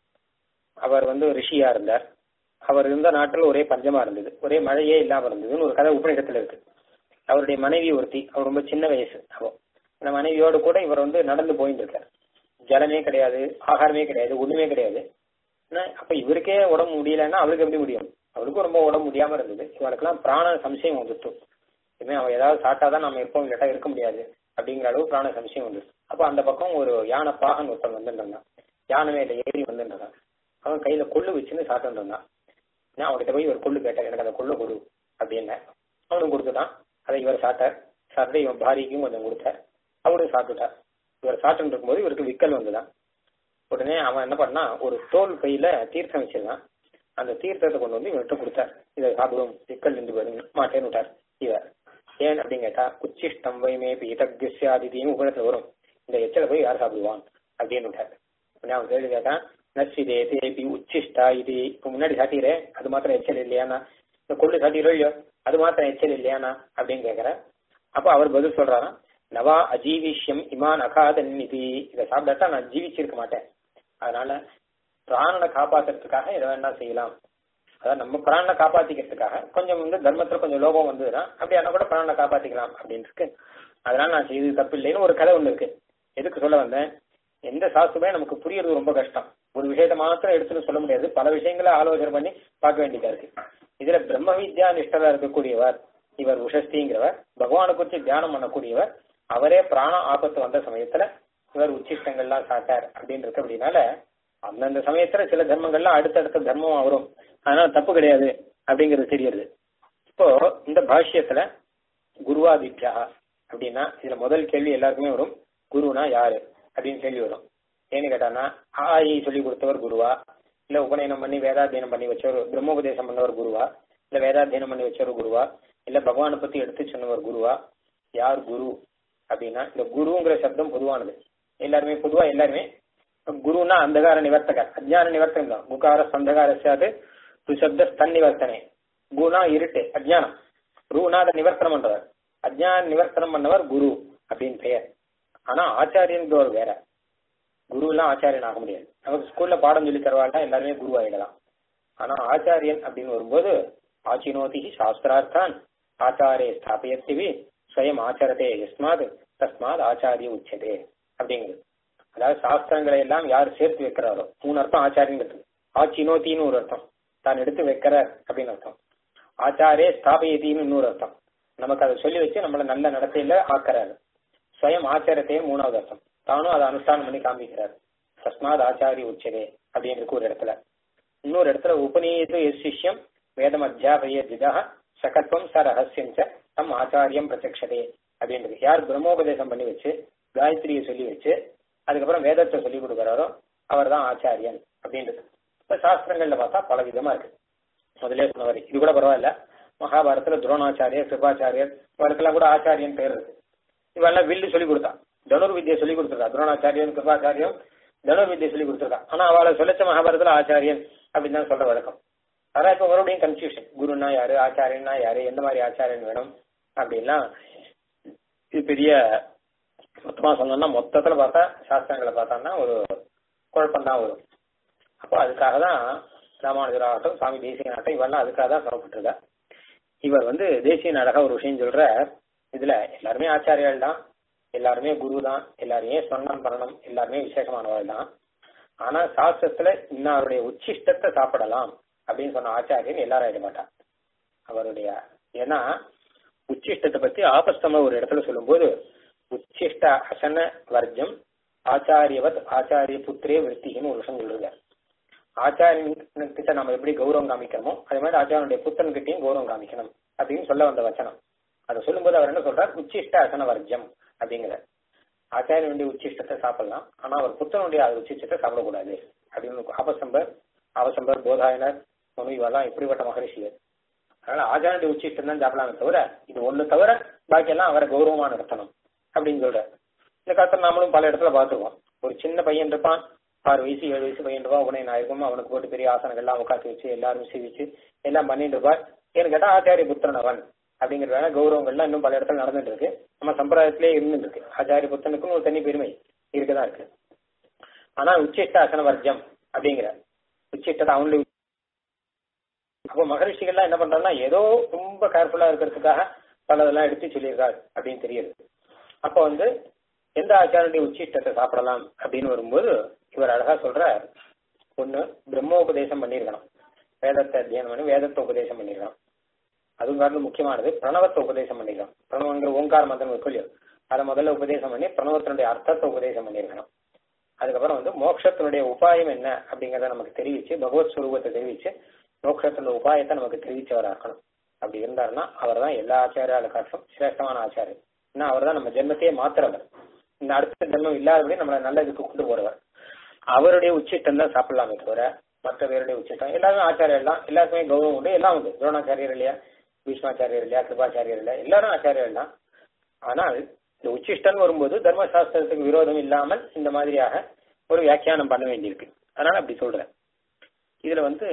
அவர் வந்து ரிஷியா இருந்தார் அவர் இருந்த நாட்டில் ஒரே பஞ்சமா இருந்தது ஒரே மழையே இல்லாம இருந்ததுன்னு ஒரு கதை உபநிடத்துல இருக்கு அவருடைய மனைவி ஒருத்தி அவர் ரொம்ப சின்ன வயசு அப்போ அந்த மனைவியோடு கூட இவர் வந்து நடந்து போயிட்டு இருக்கார் ஜலமே கிடையாது ஆகாரமே கிடையாது ஒண்ணுமே கிடையாது ஆனா, அப்ப இவருக்கே உடம்பு முடியலன்னா அவருக்கு எப்படி முடியும் அவருக்கும் ரொம்ப உடம்பு முடியாம இருந்தது இவனுக்கெல்லாம் பிராண சம்சயம் வந்துட்டு இனிமே அவன் ஏதாவது சாப்பிட்டாதான் நம்ம இருப்போம் இல்லாட்டா இருக்க முடியாது அப்படிங்கிற அளவு பிராண சம்சயம் வந்துச்சு அப்ப அந்த பக்கம் ஒரு யானை பாகன் ஒருத்தன் வந்துட்டு இருந்தான் யானை மேல ஏறி வந்துட்டு இருந்தான் அவன் கையில கொள்ளு வச்சுன்னு சாப்பிட்டு இருந்தான் நான் அவன்கிட்ட போய் ஒரு கொள்ளு கேட்டேன் எனக்கு அந்த கொள்ளு கொடு அப்படின்னு அவனும் கொடுத்துட்டான் அதை இவர் சாப்பிட்டார் சாப்பிட்டு இவன் பாரிக்கும் கொஞ்சம் கொடுத்தார் அவரும் சாப்பிட்டுட்டார் இவர் சாப்பிட்டு இருக்கும்போது இவருக்கு விக்கல் வந்துதான் உடனே அவன் என்ன பண்ணா ஒரு தோல் பையில தீர்த்தம் வச்சிருந்தான் அந்த தீர்த்தத்தை கொண்டு வந்து இவர்கிட்ட கொடுத்தார் இதை சாப்பிடும் விக்கல் நின்று போயிடும் மாட்டேன்னு விட்டார் இவர் ஏன் அப்படின்னு கேட்டா உச்சிஷ்டம் வைமே பீதகியாதிதியும் உபனத்துல வரும் இந்த எச்சலை போய் யார் சாப்பிடுவான் அப்படின்னு விட்டார் உடனே அவன் கேள்வி கேட்டான் நர்சிதே தேபி உச்சிஷ்டா இது இப்ப முன்னாடி சாட்டிக்கிறேன் அது மாத்திரம் எச்சல் இல்லையானா இந்த கொள்ளு சாட்டிக்கிறோம் இல்லையோ அது மாத்திரம் எச்சல் இல்லையானா அப்படின்னு கேக்குறேன் அப்ப அவர் பதில் சொல்றாராம் நவா அஜீவிஷ்யம் இமான் அகாதன் இது இதை சாப்பிட்டாட்டா நான் ஜீவிச்சிருக்க மாட்டேன் அதனால பிராணனை காப்பாத்துறதுக்காக எதை வேணா செய்யலாம் அதாவது நம்ம பிராணனை காப்பாத்திக்கிறதுக்காக கொஞ்சம் வந்து தர்மத்துல கொஞ்சம் லோபம் வந்ததுன்னா அப்படியானா கூட பிராணனை காப்பாத்திக்கலாம் அப்படின்னு இருக்கு அதனால நான் செய்தது தப்பு இல்லைன்னு ஒரு கதை ஒண்ணு இருக்கு எதுக்கு சொல்ல வந்தேன் எந்த சாஸ்திரமே நமக்கு புரியறது ரொம்ப கஷ்டம் ஒரு விஷயத்தை மாத்திரம் எடுத்துன்னு சொல்ல முடியாது பல விஷயங்களை ஆலோசனை பண்ணி பார்க்க வேண்டியதா இருக்கு இதுல பிரம்ம வித்யா நிஷ்டரா இருக்கக்கூடியவர் இவர் உஷஸ்திங்கிறவர் பகவானை குறித்து தியானம் பண்ணக்கூடியவர் அவரே பிராண ஆபத்து வந்த சமயத்துல இவர் உச்சிஷ்டங்கள்லாம் சாட்டார் அப்படின்னு இருக்கு அப்படின்னால அந்தந்த சமயத்துல சில தர்மங்கள்லாம் அடுத்தடுத்த தர்மமா வரும் அதனால தப்பு கிடையாது அப்படிங்கிறது தெரியுது இப்போ இந்த பாஷ்யத்துல குருவாதித்யா அப்படின்னா இதுல முதல் கேள்வி எல்லாருக்குமே வரும் குருனா யாரு அப்படின்னு கேள்வி வரும் ஏன்னு கேட்டானா ஆயி சொல்லி கொடுத்தவர் குருவா இல்ல உபநயனம் பண்ணி வேதாத்தியனம் பண்ணி வச்சவர் பிரம்மோபதேசம் பண்ணவர் குருவா இல்ல வேதாத்தியனம் பண்ணி வச்சவர் குருவா இல்ல பகவானை பத்தி எடுத்து சொன்னவர் குருவா யார் குரு அப்படின்னா இந்த குருங்கிற சப்தம் பொதுவானது எல்லாருமே பொதுவா எல்லாருமே குருனா அந்தகார நிவர்த்தகர் அஜ்ஞான நிவர்த்தகம் தான் குகார சந்தகார சாது துசப்த ஸ்தன் நிவர்த்தனே குணா இருட்டு அஜ்ஞானம் ரூனா அதை நிவர்த்தனம் பண்றவர் அஜ்ஞான நிவர்த்தனம் பண்ணவர் குரு அப்படின்னு பெயர் ஆனா ஆச்சாரியன்றவர் வேற குரு எல்லாம் ஆச்சாரியன் ஆக முடியாது நமக்கு ஸ்கூல்ல பாடம் சொல்லி தருவாங்க எல்லாருமே குரு ஆயிடலாம் ஆனா ஆச்சாரியன் அப்படின்னு வரும்போது ஆச்சினோதி சாஸ்திரார்த்தான் ஆச்சாரே ஸ்தாபயத்திவி ஸ்வயம் ஆச்சரதே எஸ்மாத் தஸ்மாத் ஆச்சாரிய உச்சதே அப்படிங்கிறது அதாவது சாஸ்திரங்களை எல்லாம் யார் சேர்த்து வைக்கிறாரோ மூணு அர்த்தம் ஆச்சாரியங்கிறது ஆச்சினோத்தின்னு ஒரு அர்த்தம் தான் எடுத்து வைக்கிறார் அப்படின்னு அர்த்தம் ஆச்சாரே ஸ்தாபயத்தின்னு இன்னொரு அர்த்தம் நமக்கு அதை சொல்லி வச்சு நம்மள நல்ல நடத்தையில ஆக்குறாரு ஸ்வயம் ஆச்சாரத்தையே மூணாவது அர்த்தம் தானும் அதை அனுஷ்டானம் பண்ணி காமிக்கிறார் தஸ்மாத் ஆச்சாரிய உச்சதே அப்படின்னு இருக்கு ஒரு இடத்துல இன்னொரு இடத்துல உபநீது எஸ் சிஷ்யம் வேதம் அத்தியாபய ஜிதா சகத்வம் ச ரகசியம் ச தம் ஆச்சாரியம் பிரத்யக்ஷதே அப்படின்றது யார் பிரம்மோபதேசம் பண்ணி வச்சு காயத்ரியை சொல்லி வச்சு அதுக்கப்புறம் வேதத்தை சொல்லி கொடுக்குறாரோ அவர் தான் ஆச்சாரியன் அப்படின்றது இப்ப சாஸ்திரங்கள்ல பார்த்தா பல விதமா இருக்கு முதலே சொன்னவர் இது கூட பரவாயில்ல மகாபாரதத்துல துரோணாச்சாரியர் கிருபாச்சாரியர் இவருக்கெல்லாம் கூட ஆச்சாரியன் பேர் இருக்கு இவெல்லாம் வில்லு சொல்லி கொடுத்தா தனுர் வித்யை சொல்லி கொடுத்துருக்கா துரோணாச்சாரியன் கிருபாச்சாரியம் தனுர் வித்யை சொல்லி கொடுத்துருக்கா ஆனா அவளை சொல்லச்ச மகாபாரதத்துல ஆச்சாரியன் அப்படின்னு தான் சொல்ற வழக்கம் அதான் இப்ப மறுபடியும் கன்ஃபியூஷன் குருன்னா யாரு ஆச்சாரியன்னா யாரு எந்த மாதிரி ஆச்சாரியன் வேணும் அப்படின்லாம் இது பெரிய மொத்தமா சொன்னோம்னா மொத்தத்துல பார்த்தா சாஸ்திரங்களை பார்த்தோம்னா ஒரு குழப்பம் தான் வரும் அப்போ அதுக்காக தான் ராமானுஜராகட்டும் சுவாமி தேசியனாகட்டும் இவெல்லாம் அதுக்காக தான் சொல்லப்பட்டிருக்கா இவர் வந்து தேசிய அழகா ஒரு விஷயம் சொல்ற இதுல எல்லாருமே ஆச்சாரியால் தான் எல்லாருமே குரு தான் எல்லாருமே சொன்னம் பண்ணணும் எல்லாருமே விசேஷமானவர்கள் தான் ஆனா சாஸ்திரத்துல இன்னாருடைய உச்சிஷ்டத்தை சாப்பிடலாம் அப்படின்னு சொன்ன ஆச்சாரியன் எல்லாரும் ஆயிட மாட்டான் அவருடைய ஏன்னா உச்சிஷ்டத்தை பத்தி ஆபஸ்தம ஒரு இடத்துல சொல்லும்போது உச்சிஷ்ட அசன வர்ஜம் ஆச்சாரியவத் ஆச்சாரிய புத்திரே விருத்தின்னு ஒரு விஷயம் சொல்லுங்க ஆச்சாரியன் கிட்ட நம்ம எப்படி கௌரவம் காமிக்கிறோமோ அதே மாதிரி ஆச்சாரியனுடைய புத்தன் கிட்டையும் கௌரவம் காமிக்கணும் அப்படின்னு சொல்ல வந்த வச்சனம் அதை சொல்லும்போது அவர் என்ன சொல்றார் உச்சிஷ்ட அசன வர்ஜம் அப்படிங்கிற ஆச்சாரியனுடைய உச்சிஷ்டத்தை சாப்பிடலாம் ஆனா அவர் புத்தனுடைய அது உச்சிஷ்டத்தை சாப்பிடக்கூடாது அப்படின்னு ஆபசம்பர் ஆபசம்பர் போதாயனர் மனு இவெல்லாம் இப்படிப்பட்ட மகரிஷியர் அதனால ஆச்சாரனுடைய உச்சிஷ்டம் தான் சாப்பிடலாமே தவிர இது ஒண்ணு தவிர பாக்கியெல்லாம் அவரை கௌரவமா நடத்தணும் அப்படின்னு சொல்ற இந்த காலத்துல நாமளும் பல இடத்துல பார்த்துருவோம் ஒரு சின்ன பையன் இருப்பான் ஆறு வயசு ஏழு வயசு பையன் இருப்பான் உடனே நாயகம் அவனுக்கு போட்டு பெரிய ஆசனங்கள்லாம் உட்காந்து வச்சு எல்லாரும் சேவிச்சு எல்லாம் பண்ணிட்டு இருப்பார் ஏன்னு கேட்டா ஆச்சாரிய புத்திரன் அவன் அப்படிங்கிற வேலை கௌரவங்கள்லாம் இன்னும் பல இடத்துல நடந்துட்டு இருக்கு நம்ம சம்பிரதாயத்திலே இருந்துட்டு இருக்கு ஆச்சாரிய புத்தனுக்குன்னு ஒரு தனி பெருமை இருக்குதான் இருக்கு ஆனா உச்சிஷ்ட அசன வர்ஜம் அப்படிங்கிற உச்சிஷ்டத்தை அவனுடைய அப்போ மகரிஷிகள்லாம் என்ன பண்றாங்கன்னா ஏதோ ரொம்ப கேர்ஃபுல்லா இருக்கிறதுக்காக பலதெல்லாம் எடுத்து சொல்லியிருக்காரு அப்படின்னு தெரியுது அப்போ வந்து எந்த ஆச்சாரனுடைய உச்சிஷ்டத்தை சாப்பிடலாம் அப்படின்னு வரும்போது இவர் அழகா சொல்ற ஒண்ணு பிரம்மோபதேசம் பண்ணியிருக்கணும் வேதத்தை அத்தியானம் பண்ணி வேதத்தை உபதேசம் பண்ணியிருக்கணும் அதுவும் காரணம் முக்கியமானது பிரணவத்தை உபதேசம் பண்ணிருக்கணும் பிரணவங்கிற ஓங்கார மந்திரம் இருக்குல்லையோ அதை முதல்ல உபதேசம் பண்ணி பிரணவத்தினுடைய அர்த்தத்தை உபதேசம் பண்ணியிருக்கணும் அதுக்கப்புறம் வந்து மோட்சத்தினுடைய உபாயம் என்ன அப்படிங்கறத நமக்கு தெரிவிச்சு பகவத் சுரூபத்தை தெரிவிச்சு மோட்சத்தினுடைய உபாயத்தை நமக்கு தெரிவிச்சவரா இருக்கணும் அப்படி இருந்தாருன்னா அவர் தான் எல்லா ஆச்சாரியால காட்டும் சிரேஷ்டமான ஆச்சாரியர் ஏன்னா அவர் தான் நம்ம ஜென்மத்தையே மாத்துறவர் இந்த அடுத்த ஜென்மம் இல்லாதபடி நம்மளை நல்ல இதுக்கு கொண்டு போறவர் அவருடைய உச்சிட்டம் தான் சாப்பிடலாமே தவிர மற்ற பேருடைய உச்சிட்டம் எல்லாருமே ஆச்சாரியர் தான் எல்லாருக்குமே கௌரவம் உண்டு எல்லாம் உண்டு துரோணாச்சாரியர் இல்லையா பீஷ்மாச்சாரியர் இல்லையா கிருபாச்சாரியர் இல்லையா எல்லாரும் ஆச்சாரியர் தான் ஆனால் இந்த உச்சிஷ்டன் வரும்போது தர்மசாஸ்திரத்துக்கு விரோதம் இல்லாமல் இந்த மாதிரியாக ஒரு வியாக்கியானம் பண்ண வேண்டியிருக்கு அதனால அப்படி சொல்றேன் இதுல வந்து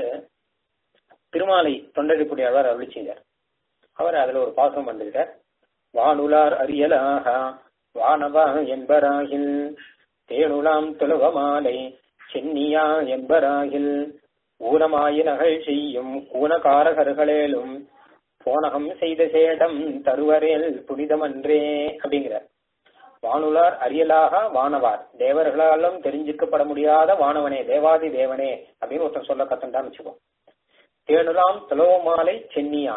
திருமாலை தொண்டடிப்புடையவர் அருளி செய்தார் அவர் அதுல ஒரு பாசம் பண்ணிருக்கார் வானுலார் அரியலாக வானவா என்பராகில் தேனுலாம் துளவமாலை சென்னியா என்பராகில் ஊனமாயினகள் செய்யும் ஊனகாரகர்களேலும் போனகம் செய்த சேடம் தருவரேல் புனிதமன்றே அப்படிங்கிறார் வானுலார் அரியலாக வானவார் தேவர்களாலும் தெரிஞ்சுக்கப்பட முடியாத வானவனே தேவாதி தேவனே அப்படின்னு ஒருத்தன் சொல்ல கத்தண்டான்னு வச்சுக்கோ தேனுலாம் துளவ மாலை சென்னியா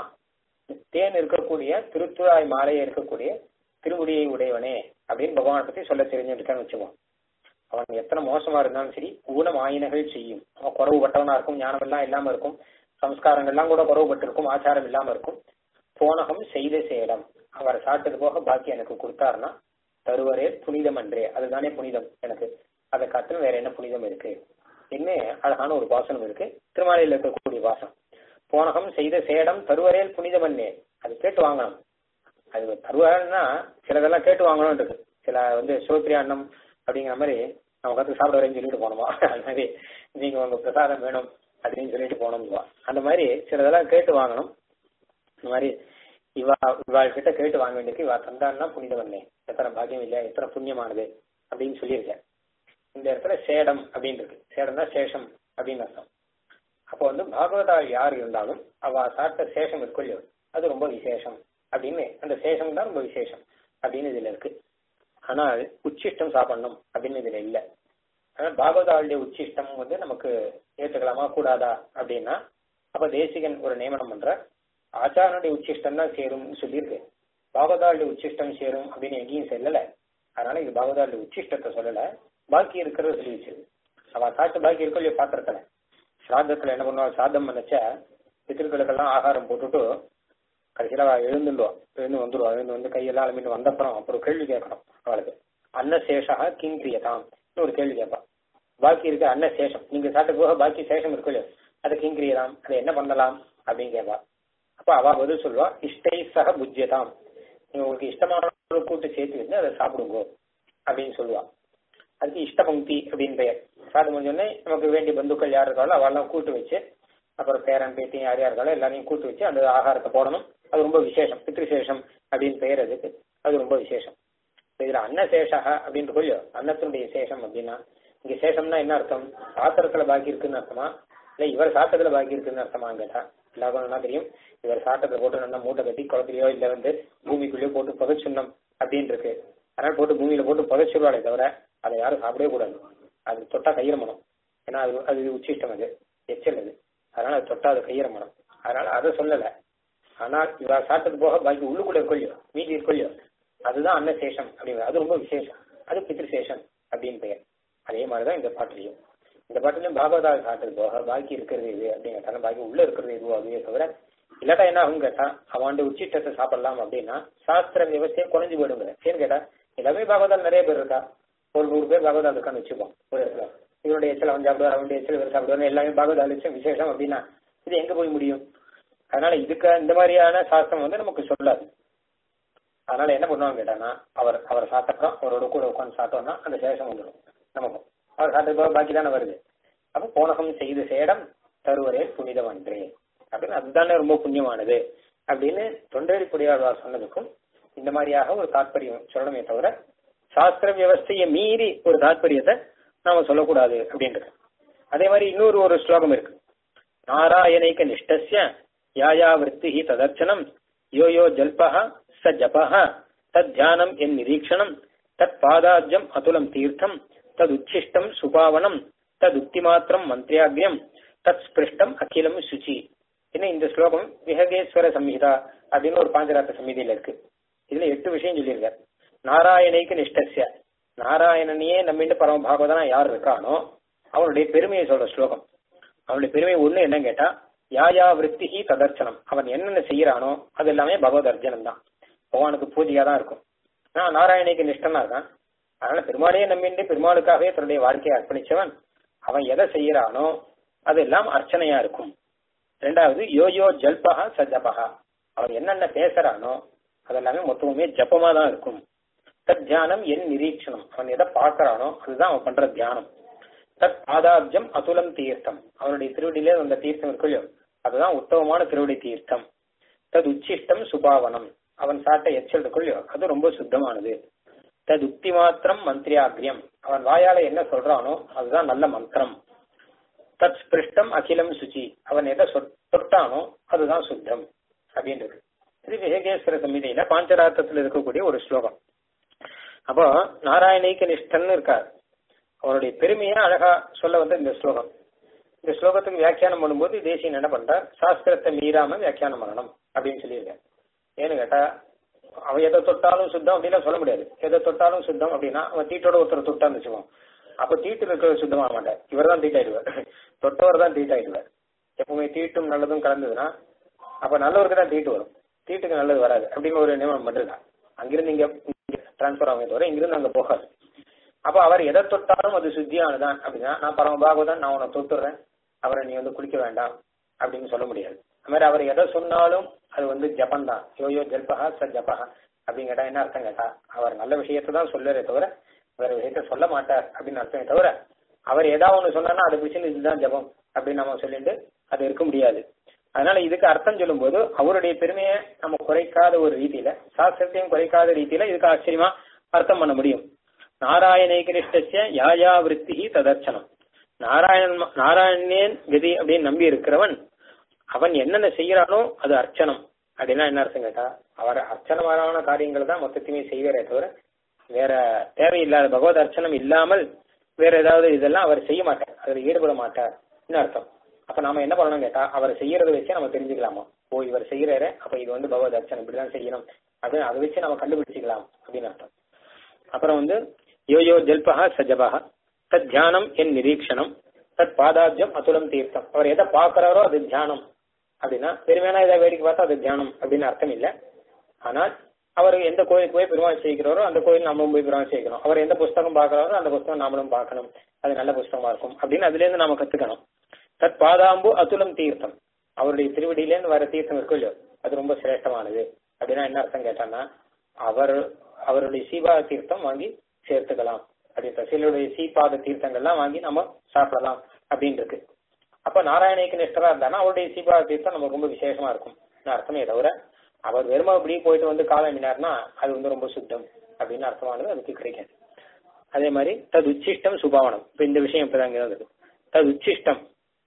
தேன் இருக்கக்கூடிய திருத்துழாய் மாலையை இருக்கக்கூடிய திருமுடியை உடையவனே அப்படின்னு பகவானை பத்தி சொல்ல தெரிஞ்சுருக்கான்னு வச்சுக்கோம் அவன் எத்தனை மோசமா இருந்தாலும் சரி ஊனம் ஆயினகள் செய்யும் அவன் குறவுபட்டவனா இருக்கும் ஞானம் எல்லாம் இல்லாம இருக்கும் சம்ஸ்காரங்கள்லாம் கூட குறவுபட்டிருக்கும் ஆச்சாரம் இல்லாம இருக்கும் போனகம் செய்த சேடம் அவர் சாப்பிட்டது போக பாக்கி எனக்கு கொடுத்தாருன்னா தருவரே புனிதம் அன்றே அதுதானே புனிதம் எனக்கு அதை காட்டிலும் வேற என்ன புனிதம் இருக்கு என்ன அழகான ஒரு வாசனம் இருக்கு திருமாலையில் இருக்கக்கூடிய வாசனம் போனகம் செய்த சேடம் தருவரேல் புனிதமன்னே அது கேட்டு வாங்கணும் அது தருவாருன்னா சிலதெல்லாம் கேட்டு வாங்கணும் இருக்கு சில வந்து சோத்ரி அன்னம் அப்படிங்கிற மாதிரி நம்ம கத்து சாப்பிட வரேன்னு சொல்லிட்டு போனோமா அது மாதிரி நீங்க உங்க பிரசாதம் வேணும் அப்படின்னு சொல்லிட்டு போனோம் அந்த மாதிரி சிலதெல்லாம் கேட்டு வாங்கணும் இந்த மாதிரி இவா இவாள் கிட்ட கேட்டு வாங்க வேண்டியது இவா தந்தான்னா புனிதவன்னே எத்தனை பாக்கியம் இல்லையா எத்தனை புண்ணியமானது அப்படின்னு சொல்லியிருக்கேன் இந்த இடத்துல சேடம் அப்படின்னு இருக்கு சேடம்னா சேஷம் அப்படின்னு அர்த்தம் அப்போ வந்து பாகவதாள் யார் இருந்தாலும் அவ சாப்பிட்ட சேஷம் இருக்கும் இல்லையோ அது ரொம்ப விசேஷம் அப்படின்னு அந்த சேஷம் தான் ரொம்ப விசேஷம் அப்படின்னு இதுல இருக்கு ஆனால் உச்சிஷ்டம் சாப்பிடணும் அப்படின்னு இதுல இல்ல ஆனால் பாகவதாளுடைய உச்சிஷ்டம் வந்து நமக்கு ஏற்றுக்கலாமா கூடாதா அப்படின்னா அப்ப தேசிகன் ஒரு நியமனம் பண்ற ஆச்சாரனுடைய உச்சிஷ்டம் தான் சேரும்னு சொல்லியிருக்கு பாகவதாளுடைய உச்சிஷ்டம் சேரும் அப்படின்னு எங்கேயும் செல்லல அதனால இது பாகவதாளுடைய உச்சிஷ்டத்தை சொல்லல பாக்கி இருக்கிறத சொல்லி வச்சிருக்கு அவ சாப்பிட்டு பாக்கி இருக்கோ இல்லையோ பாத்திரத்துல சிராதத்துல என்ன பண்ணுவா சாதம் பண்ணச்ச பித்திருக்களுக்கெல்லாம் ஆகாரம் போட்டுட்டு கடைசியில அவ எழுந்துடுவா எழுந்து வந்துடுவா எழுந்து வந்து கையெல்லாம் அலமிட்டு வந்தப்புறம் அப்புறம் கேள்வி கேட்கணும் அவளுக்கு அன்னசேஷா கிங் கிரியதாம் ஒரு கேள்வி கேட்பா பாக்கி இருக்க அன்னசேஷம் நீங்க சாப்பிட்ட போக பாக்கி சேஷம் இருக்கு இல்லையோ அது கிங் கிரியதாம் அதை என்ன பண்ணலாம் அப்படின்னு கேட்பா அப்ப அவ பதில் சொல்லுவா இஷ்டை சக புஜ்யதாம் நீங்க உங்களுக்கு இஷ்டமான கூட்டு சேர்த்து வச்சு அதை சாப்பிடுங்க அப்படின்னு சொல்லுவா அதுக்கு இஷ்ட பங்கி அப்படின்னு பெயர் சாப்பிட்டு முடிஞ்சோடனே நமக்கு வேண்டிய பந்துக்கள் யார் இருக்காளோ அவெல்லாம் கூட்டு வச்சு அப்புறம் பேரன் பேத்தி யார் யார் இருக்காளோ எல்லாரையும் கூட்டு வச்சு அந்த ஆகாரத்தை போடணும் அது ரொம்ப விசேஷம் பித்ருசேஷம் அப்படின்னு பெயர் அதுக்கு அது ரொம்ப விசேஷம் இதுல அன்னசேஷக அப்படின்னு சொல்லியோ அன்னத்தினுடைய சேஷம் அப்படின்னா இங்க சேஷம்னா என்ன அர்த்தம் பாத்திரத்துல பாக்கி இருக்குன்னு அர்த்தமா இல்ல இவர் சாப்பிட்டதுல பாக்கி இருக்குன்னு அர்த்தமான்னு கேட்டா எல்லாருக்கும் நல்லா தெரியும் இவர் சாப்பிட்டதுல போட்டு நல்லா மூட்டை கட்டி குளத்துலயோ இல்ல வந்து பூமிக்குள்ளேயோ போட்டு புதைச்சுடணும் அப்படின்னு இருக்கு அதனால போட்டு பூமியில போட்டு புதைச்சிருவாளே தவிர அதை யாரும் சாப்பிடவே கூடாது அது தொட்டா கையிற மனம் ஏன்னா அது அது உச்சிஷ்டம் அது எச்சல் அது அதனால அது தொட்டா அது கையிற மனம் அதனால அதை சொல்லல ஆனால் இவ சாப்பிட்டது போக பாக்கி உள்ளுக்குள்ள இருக்கொள்ளியோ மீதி இருக்கொள்ளியோ அதுதான் அன்னசேஷம் அப்படிங்கிறது அது ரொம்ப விசேஷம் அது பித்ருசேஷம் அப்படின்னு பெயர் அதே மாதிரிதான் இந்த பாட்டுலையும் இந்த பாட்டுலயும் பாகவதா சாப்பிட்டது போக பாக்கி இருக்கிறது இது அப்படிங்கிறதால பாக்கி உள்ள இருக்கிறது இதுவோ அதுவே தவிர இல்லாட்டா என்ன ஆகும் கேட்டா அவன் உச்சிஷ்டத்தை சாப்பிடலாம் அப்படின்னா சாஸ்திர விவசாயம் குறைஞ்சு போயிடுங்க ஏன்னு கேட்டா எல்லாமே பாகவதால் நிறைய பேர் இருக்கா ஒரு நூறு பேர் பாகவதால் இருக்கான்னு வச்சுப்போம் ஒரு இடத்துல இவனுடைய எச்சல் அவன் சாப்பிடுவார் அவனுடைய எச்சல் இவர் சாப்பிடுவார் எல்லாமே பாகவதால் வச்சு விசேஷம் அப்படின்னா இது எங்க போய் முடியும் அதனால இதுக்கு இந்த மாதிரியான சாஸ்திரம் வந்து நமக்கு சொல்லாது அதனால என்ன பண்ணுவாங்க கேட்டானா அவர் அவர் சாப்பிட்டோம் அவரோட கூட உட்காந்து சாப்பிட்டோம்னா அந்த சேஷம் வந்துடும் நமக்கும் அவர் சாப்பிட்டு பாக்கி தானே வருது அப்ப போனகம் செய்து சேடம் தருவரே புனிதம் அன்றே அப்படின்னு அதுதானே ரொம்ப புண்ணியமானது அப்படின்னு தொண்டேரி குடியாழ்வார் சொன்னதுக்கும் இந்த மாதிரியாக ஒரு தாற்பயம் சொல்லணுமே தவிர சாஸ்திர வியவஸ்தையை மீறி ஒரு தாற்பயத்தை நாம சொல்லக்கூடாது அப்படின்றது அதே மாதிரி இன்னொரு ஒரு ஸ்லோகம் இருக்கு நாராயணைக்க நிஷ்டஸ்ய யாயா விற்பி ததர்ச்சனம் யோ யோ ஜல்பஹ ச ஜபஹ தத் தியானம் என் நிரீக்ஷணம் தத் பாதாஜ்யம் அதுலம் தீர்த்தம் தத் உச்சிஷ்டம் சுபாவனம் தத் உக்திமாத்திரம் மந்திரியாகியம் தத் ஸ்பிருஷ்டம் அகிலம் சுச்சி என்ன இந்த ஸ்லோகம் விஹகேஸ்வர சம்ஹிதா அப்படின்னு ஒரு பாஞ்சராத்த சம்ஹிதையில இருக்கு இதுல எட்டு விஷயம் சொல்லியிருக்கார் நாராயணைக்கு நிஷ்டஸ்ய நாராயணனையே நம்பிட்டு பரம பாகவதனா யார் இருக்கானோ அவனுடைய பெருமையை சொல்ற ஸ்லோகம் அவனுடைய பெருமை ஒண்ணு என்ன கேட்டா யாயா விற்பிகி ததர்ச்சனம் அவன் என்னென்ன செய்யறானோ அது எல்லாமே பகவத் அர்ஜனம் தான் பகவானுக்கு பூஜையா தான் இருக்கும் நான் நாராயணிக்கு நிஷ்டனா இருக்கான் அதனால பெருமாளையே நம்பிட்டு பெருமாளுக்காகவே தன்னுடைய வாழ்க்கையை அர்ப்பணிச்சவன் அவன் எதை செய்யறானோ அதெல்லாம் அர்ச்சனையா இருக்கும் ரெண்டாவது யோயோ ஜல்பகா சஜபகா அவன் என்னென்ன பேசுறானோ அதெல்லாமே மொத்தமுமே ஜப்பமா தான் இருக்கும் தத் தியானம் என் நிரீட்சணம் அவன் எதை பார்க்கறானோ அதுதான் அவன் பண்ற தியானம் தத் பாதாப்ஜம் அதுலம் தீர்த்தம் அவனுடைய திருவடியிலே அந்த தீர்த்தம் இருக்கு இல்லையோ அதுதான் உத்தமமான திருவடி தீர்த்தம் தது உச்சிஷ்டம் சுபாவனம் அவன் சாட்ட எச்சல் இருக்கு இல்லையோ அது ரொம்ப சுத்தமானது தது உக்தி மாத்திரம் மந்திரியாகியம் அவன் வாயால என்ன சொல்றானோ அதுதான் நல்ல மந்திரம் தத் ஸ்பிருஷ்டம் அகிலம் சுச்சி அவன் எதை தொட்டானோ அதுதான் சுத்தம் அப்படின்றது இது விவேகேஸ்வர சம்ஹிதையில பாஞ்சராத்தத்தில் இருக்கக்கூடிய ஒரு ஸ்லோகம் அப்போ நாராயணிக்கு நிஷ்டன்னு இருக்கார் அவருடைய பெருமையை அழகா சொல்ல வந்த இந்த ஸ்லோகம் இந்த ஸ்லோகத்துக்கு வியாக்கியானம் பண்ணும்போது தேசியன் என்ன பண்றார் சாஸ்திரத்தை மீறாம வியாக்கியானம் பண்ணணும் அப்படின்னு சொல்லியிருக்கார் ஏன்னு கேட்டா அவன் எதை தொட்டாலும் சுத்தம் அப்படின்னா சொல்ல முடியாது எதை தொட்டாலும் சுத்தம் அப்படின்னா அவன் தீட்டோட ஒருத்தர் தொட்டான்னு வச்சுக்கோம் அப்ப தீட்டு இருக்கிற சுத்தமாக மாட்டார் இவர் தான் தீட்டாயிடுவார் தொட்டவர் தான் தீட்டாயிடுவார் எப்பவுமே தீட்டும் நல்லதும் கலந்ததுன்னா அப்ப நல்லவருக்கு தான் தீட்டு வரும் தீட்டுக்கு நல்லது வராது அப்படின்னு ஒரு நியமனம் பண்ணிருக்கான் அங்கிருந்து இங்க டிரான்ஸ்பர் ஆகும் தவிர இங்கிருந்து அங்க போகாது அப்ப அவர் எதை தொட்டாலும் அது சுத்தியானதான் அப்படின்னா நான் பரம பாகவதன் நான் உன்னை தொட்டுறேன் அவரை நீ வந்து குளிக்க வேண்டாம் அப்படின்னு சொல்ல முடியாது அது மாதிரி அவர் எதை சொன்னாலும் அது வந்து ஜபம் தான் யோயோ ஜல்பகா ச ஜபகா அப்படின்னு கேட்டா என்ன அர்த்தம் கேட்டா அவர் நல்ல விஷயத்தை தான் சொல்லறே தவிர வேற விஷயத்த சொல்ல மாட்டார் அப்படின்னு அர்த்தமே தவிர அவர் ஏதாவது ஒண்ணு சொன்னார்னா அது பிடிச்சு இதுதான் ஜபம் அப்படின்னு நம்ம சொல்லிட்டு அது இருக்க முடியாது அதனால இதுக்கு அர்த்தம் சொல்லும்போது அவருடைய பெருமையை நம்ம குறைக்காத ஒரு ரீதியில சாஸ்திரத்தையும் குறைக்காத ரீதியில இதுக்கு ஆச்சரியமா அர்த்தம் பண்ண முடியும் நாராயணேகிருஷ்டசிய யாயா விற்பி ததர்ச்சனம் நாராயணன் நாராயணேன் கதி அப்படின்னு நம்பி இருக்கிறவன் அவன் என்னென்ன செய்யறானோ அது அர்ச்சனம் அப்படின்னா என்ன அர்த்தம் கேட்டா அவர் அர்ச்சனமான காரியங்கள் தான் மொத்தத்தையுமே செய்வாரே தவிர வேற தேவையில்லாத பகவத் அர்ச்சனம் இல்லாமல் வேற ஏதாவது இதெல்லாம் அவர் செய்ய மாட்டார் அதில் ஈடுபட மாட்டார் அர்த்தம் அப்ப நாம என்ன பண்ணணும் கேட்டா அவர் செய்யறத வச்சு நம்ம தெரிஞ்சுக்கலாமா ஓ இவர் செய்யறாரு அப்ப இது வந்து பகவத் அர்ச்சனம் இப்படிதான் செய்யணும் அப்படின்னு அதை வச்சு நம்ம கண்டுபிடிச்சிக்கலாம் அப்படின்னு அர்த்தம் அப்புறம் வந்து யோயோ ஜல்பகா சஜபகா தத் தியானம் என் நிரீக்ஷணம் தத் பாதாப்ஜம் அதுலம் தீர்த்தம் அவர் எதை பாக்குறாரோ அது தியானம் அப்படின்னா பெருமையான இதை வேடிக்கை பார்த்தா அது தியானம் அப்படின்னு அர்த்தம் இல்லை ஆனால் அவர் எந்த கோயிலுக்கு போய் பெருமாள் செய்கிறாரோ அந்த கோயில் நம்மளும் போய் பெருமாள் செய்யணும் அவர் எந்த புஸ்தகம் பார்க்கறாரோ அந்த புஸ்தகம் நாமளும் பார்க்கணும் அது நல்ல புஸ்தகமா இருக்கும் அப்படின்னு அதுல இருந்து நாம கத்துக்கணும் தத் பாதாம்பு அதுலம் தீர்த்தம் அவருடைய திருவடியிலேருந்து வர தீர்த்தம் இருக்கும் இல்லையோ அது ரொம்ப சிரேஷ்டமானது அப்படின்னா என்ன அர்த்தம் கேட்டான்னா அவர் அவருடைய சீபா தீர்த்தம் வாங்கி சேர்த்துக்கலாம் அப்படின்னு சிலருடைய சீபாத தீர்த்தங்கள்லாம் வாங்கி நம்ம சாப்பிடலாம் அப்படின்னு இருக்கு அப்ப நாராயணிக்கு நிஷ்டரா இருந்தானா அவருடைய சீபாத தீர்த்தம் நமக்கு ரொம்ப விசேஷமா இருக்கும் அர்த்தமே தவிர அவர் வெறும இப்படி போயிட்டு வந்து காலமினார்னா அது வந்து ரொம்ப சுத்தம் அப்படின்னு அர்த்தமானது அதுக்கு கிடைக்காது அதே மாதிரி தது உச்சிஷ்டம் சுபாவனம் இப்ப இந்த விஷயம் இப்பதான் இங்க வந்தது தது உச்சிஷ்டம்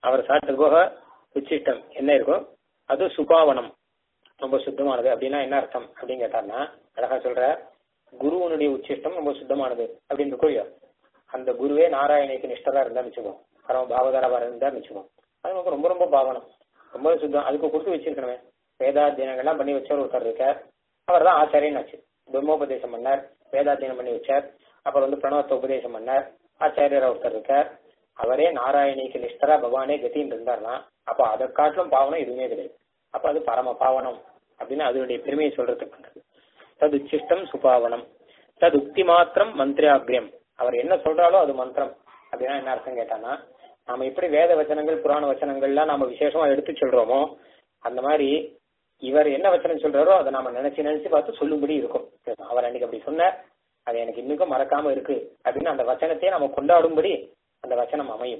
அவர் சாப்பிட்டது போக உச்சிஷ்டம் என்ன இருக்கோ அது சுபாவனம் ரொம்ப சுத்தமானது அப்படின்னா என்ன அர்த்தம் அப்படின்னு கேட்டார்னா அழகா சொல்ற குருவனுடைய உச்சிஷ்டம் ரொம்ப சுத்தமானது அப்படின்னு இருக்கோ அந்த குருவே நாராயணிக்கு நிஷ்டரா இருந்தா வச்சுக்கோ பரம பாவதாரா இருந்தா வச்சுக்கோ அது நமக்கு ரொம்ப ரொம்ப பாவனம் ரொம்ப சுத்தம் அதுக்கு கொடுத்து வச்சிருக்கணுமே வேதாத்தியனங்கள்லாம் பண்ணி வச்சவர் ஒருத்தர் இருக்கார் அவர் தான் ஆச்சாரியன் ஆச்சு பிரம்மோபதேசம் பண்ணார் வேதாத்தியனம் பண்ணி வச்சார் அப்புறம் வந்து பிரணவத்தை உபதேசம் பண்ணார் ஆச்சாரியர் ஒருத்தர் இருக்கார் அவரே நாராயணிக்கு நிஷ்டரா பகவானே கத்தின்னு இருந்தார்னா அப்ப அதை காட்டிலும் பாவனம் எதுவுமே கிடையாது அப்ப அது பரம பாவனம் அப்படின்னு அதனுடைய பெருமையை சொல்றதுக்கு வந்தது தது உச்சிஷ்டம் சுபாவனம் தது உக்தி மாத்திரம் மந்திராகிரியம் அவர் என்ன சொல்றாலோ அது மந்திரம் அப்படின்னா என்ன அர்த்தம் கேட்டானா நாம எப்படி வேத வச்சனங்கள் புராண வச்சனங்கள்லாம் நாம விசேஷமா எடுத்து சொல்றோமோ அந்த மாதிரி இவர் என்ன வச்சனம் சொல்றாரோ அதை நாம நினைச்சு நினைச்சு பார்த்து சொல்லும்படி இருக்கும் அவர் அன்னைக்கு அப்படி சொன்னார் அது எனக்கு இன்னும் மறக்காம இருக்கு அப்படின்னு அந்த வச்சனத்தையே நம்ம கொண்டாடும்படி அந்த வச்சனம் அமையும்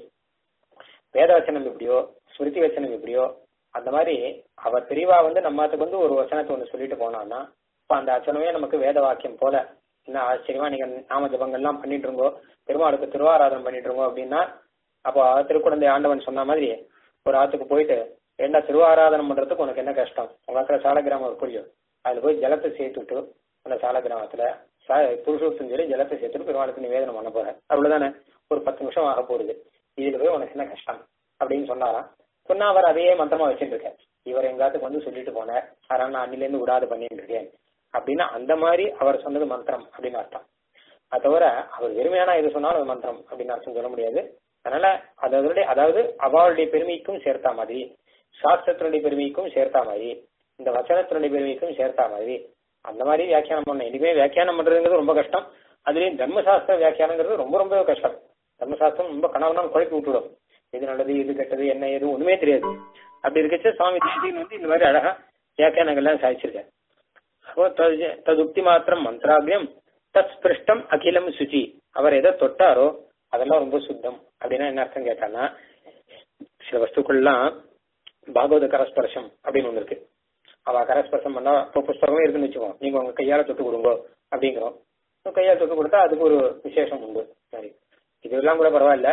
வேத வச்சனம் எப்படியோ ஸ்மிருதி வச்சனம் எப்படியோ அந்த மாதிரி அவர் பெரியவா வந்து நம்மத்துக்கு வந்து ஒரு வச்சனத்தை ஒண்ணு சொல்லிட்டு போனான்னா இப்ப அந்த வச்சனமே நமக்கு வேத வாக்கியம் போல என்ன ஆச்சரியமா நீங்க நாம ஜபங்கள்லாம் பண்ணிட்டு இருங்கோ பெருமாளுக்கு திருவாராதனம் பண்ணிட்டு இருங்கோ அப்படின்னா அப்போ திருக்குழந்தை ஆண்டவன் சொன்ன மாதிரி ஒரு ஆத்துக்கு போயிட்டு ஏண்டா திருவாராதனம் பண்றதுக்கு உனக்கு என்ன கஷ்டம் உங்க இடத்துல சால கிராமம் ஒரு புரியும் அதுல போய் ஜலத்தை சேர்த்துட்டு அந்த சால கிராமத்துல புருஷோத்தம் சொல்லி ஜலத்தை சேர்த்துட்டு பெருமாளுக்கு நிவேதனம் பண்ண போற அவ்வளவுதானே ஒரு பத்து நிமிஷம் ஆக போகுது இதுல போய் உனக்கு என்ன கஷ்டம் அப்படின்னு சொன்னாராம் சொன்னா அவர் அதையே மந்திரமா வச்சுட்டு இருக்கார் இவர் எங்காத்துக்கு வந்து சொல்லிட்டு போனார் அதனால நான் அன்னில இருந்து விடாது பண்ணிட்டு இருக்கேன் அப்படின்னா அந்த மாதிரி அவர் சொன்னது மந்திரம் அப்படின்னு அர்த்தம் அது தவிர அவர் வெறுமையான எது சொன்னாலும் அது மந்திரம் அப்படின்னு அர்த்தம் சொல்ல முடியாது அதனால அதனுடைய அதாவது அவளுடைய பெருமைக்கும் சேர்த்தா மாதிரி சாஸ்திரத்தினுடைய பெருமைக்கும் சேர்த்தா மாதிரி இந்த வச்சனத்தினுடைய பெருமைக்கும் சேர்த்தா மாதிரி அந்த மாதிரி வியாக்கியானம் பண்ண இனிமே வியாக்கியானம் பண்றதுங்கிறது ரொம்ப கஷ்டம் அதுலயும் தர்மசாஸ்திர வியாக்கியானங்கிறது ரொம்ப ரொம்ப கஷ்டம் தர்மசாஸ்திரம் ரொம்ப கணவனாம் குழப்பி விட்டுடும் எது நல்லது எது கெட்டது என்ன எது ஒண்ணுமே தெரியாது அப்படி இருக்கச்சு சுவாமி தேசியன் வந்து இந்த மாதிரி அழகா வியாக்கியானங்கள்லாம் சாதிச்சிருக்காரு அப்போ ததுக்தி மாத்திரம் மந்திராகியம் தத் ஸ்பிருஷ்டம் அகிலம் சுச்சி அவர் எதை தொட்டாரோ அதெல்லாம் ரொம்ப சுத்தம் அப்படின்னா என்ன அர்த்தம் கேட்டான்னா சில வஸ்துக்கள்லாம் பாகவத கரஸ்பர்ஷம் அப்படின்னு ஒண்ணு இருக்கு அவ கரஸ்பர்ஷம் பண்ணா இப்போ புஸ்தகமே இருக்குன்னு வச்சுக்கோ நீங்க உங்க கையால தொட்டு கொடுங்க அப்படிங்கிறோம் கையால தொட்டு கொடுத்தா அதுக்கு ஒரு விசேஷம் உண்டு சரி இதெல்லாம் கூட பரவாயில்ல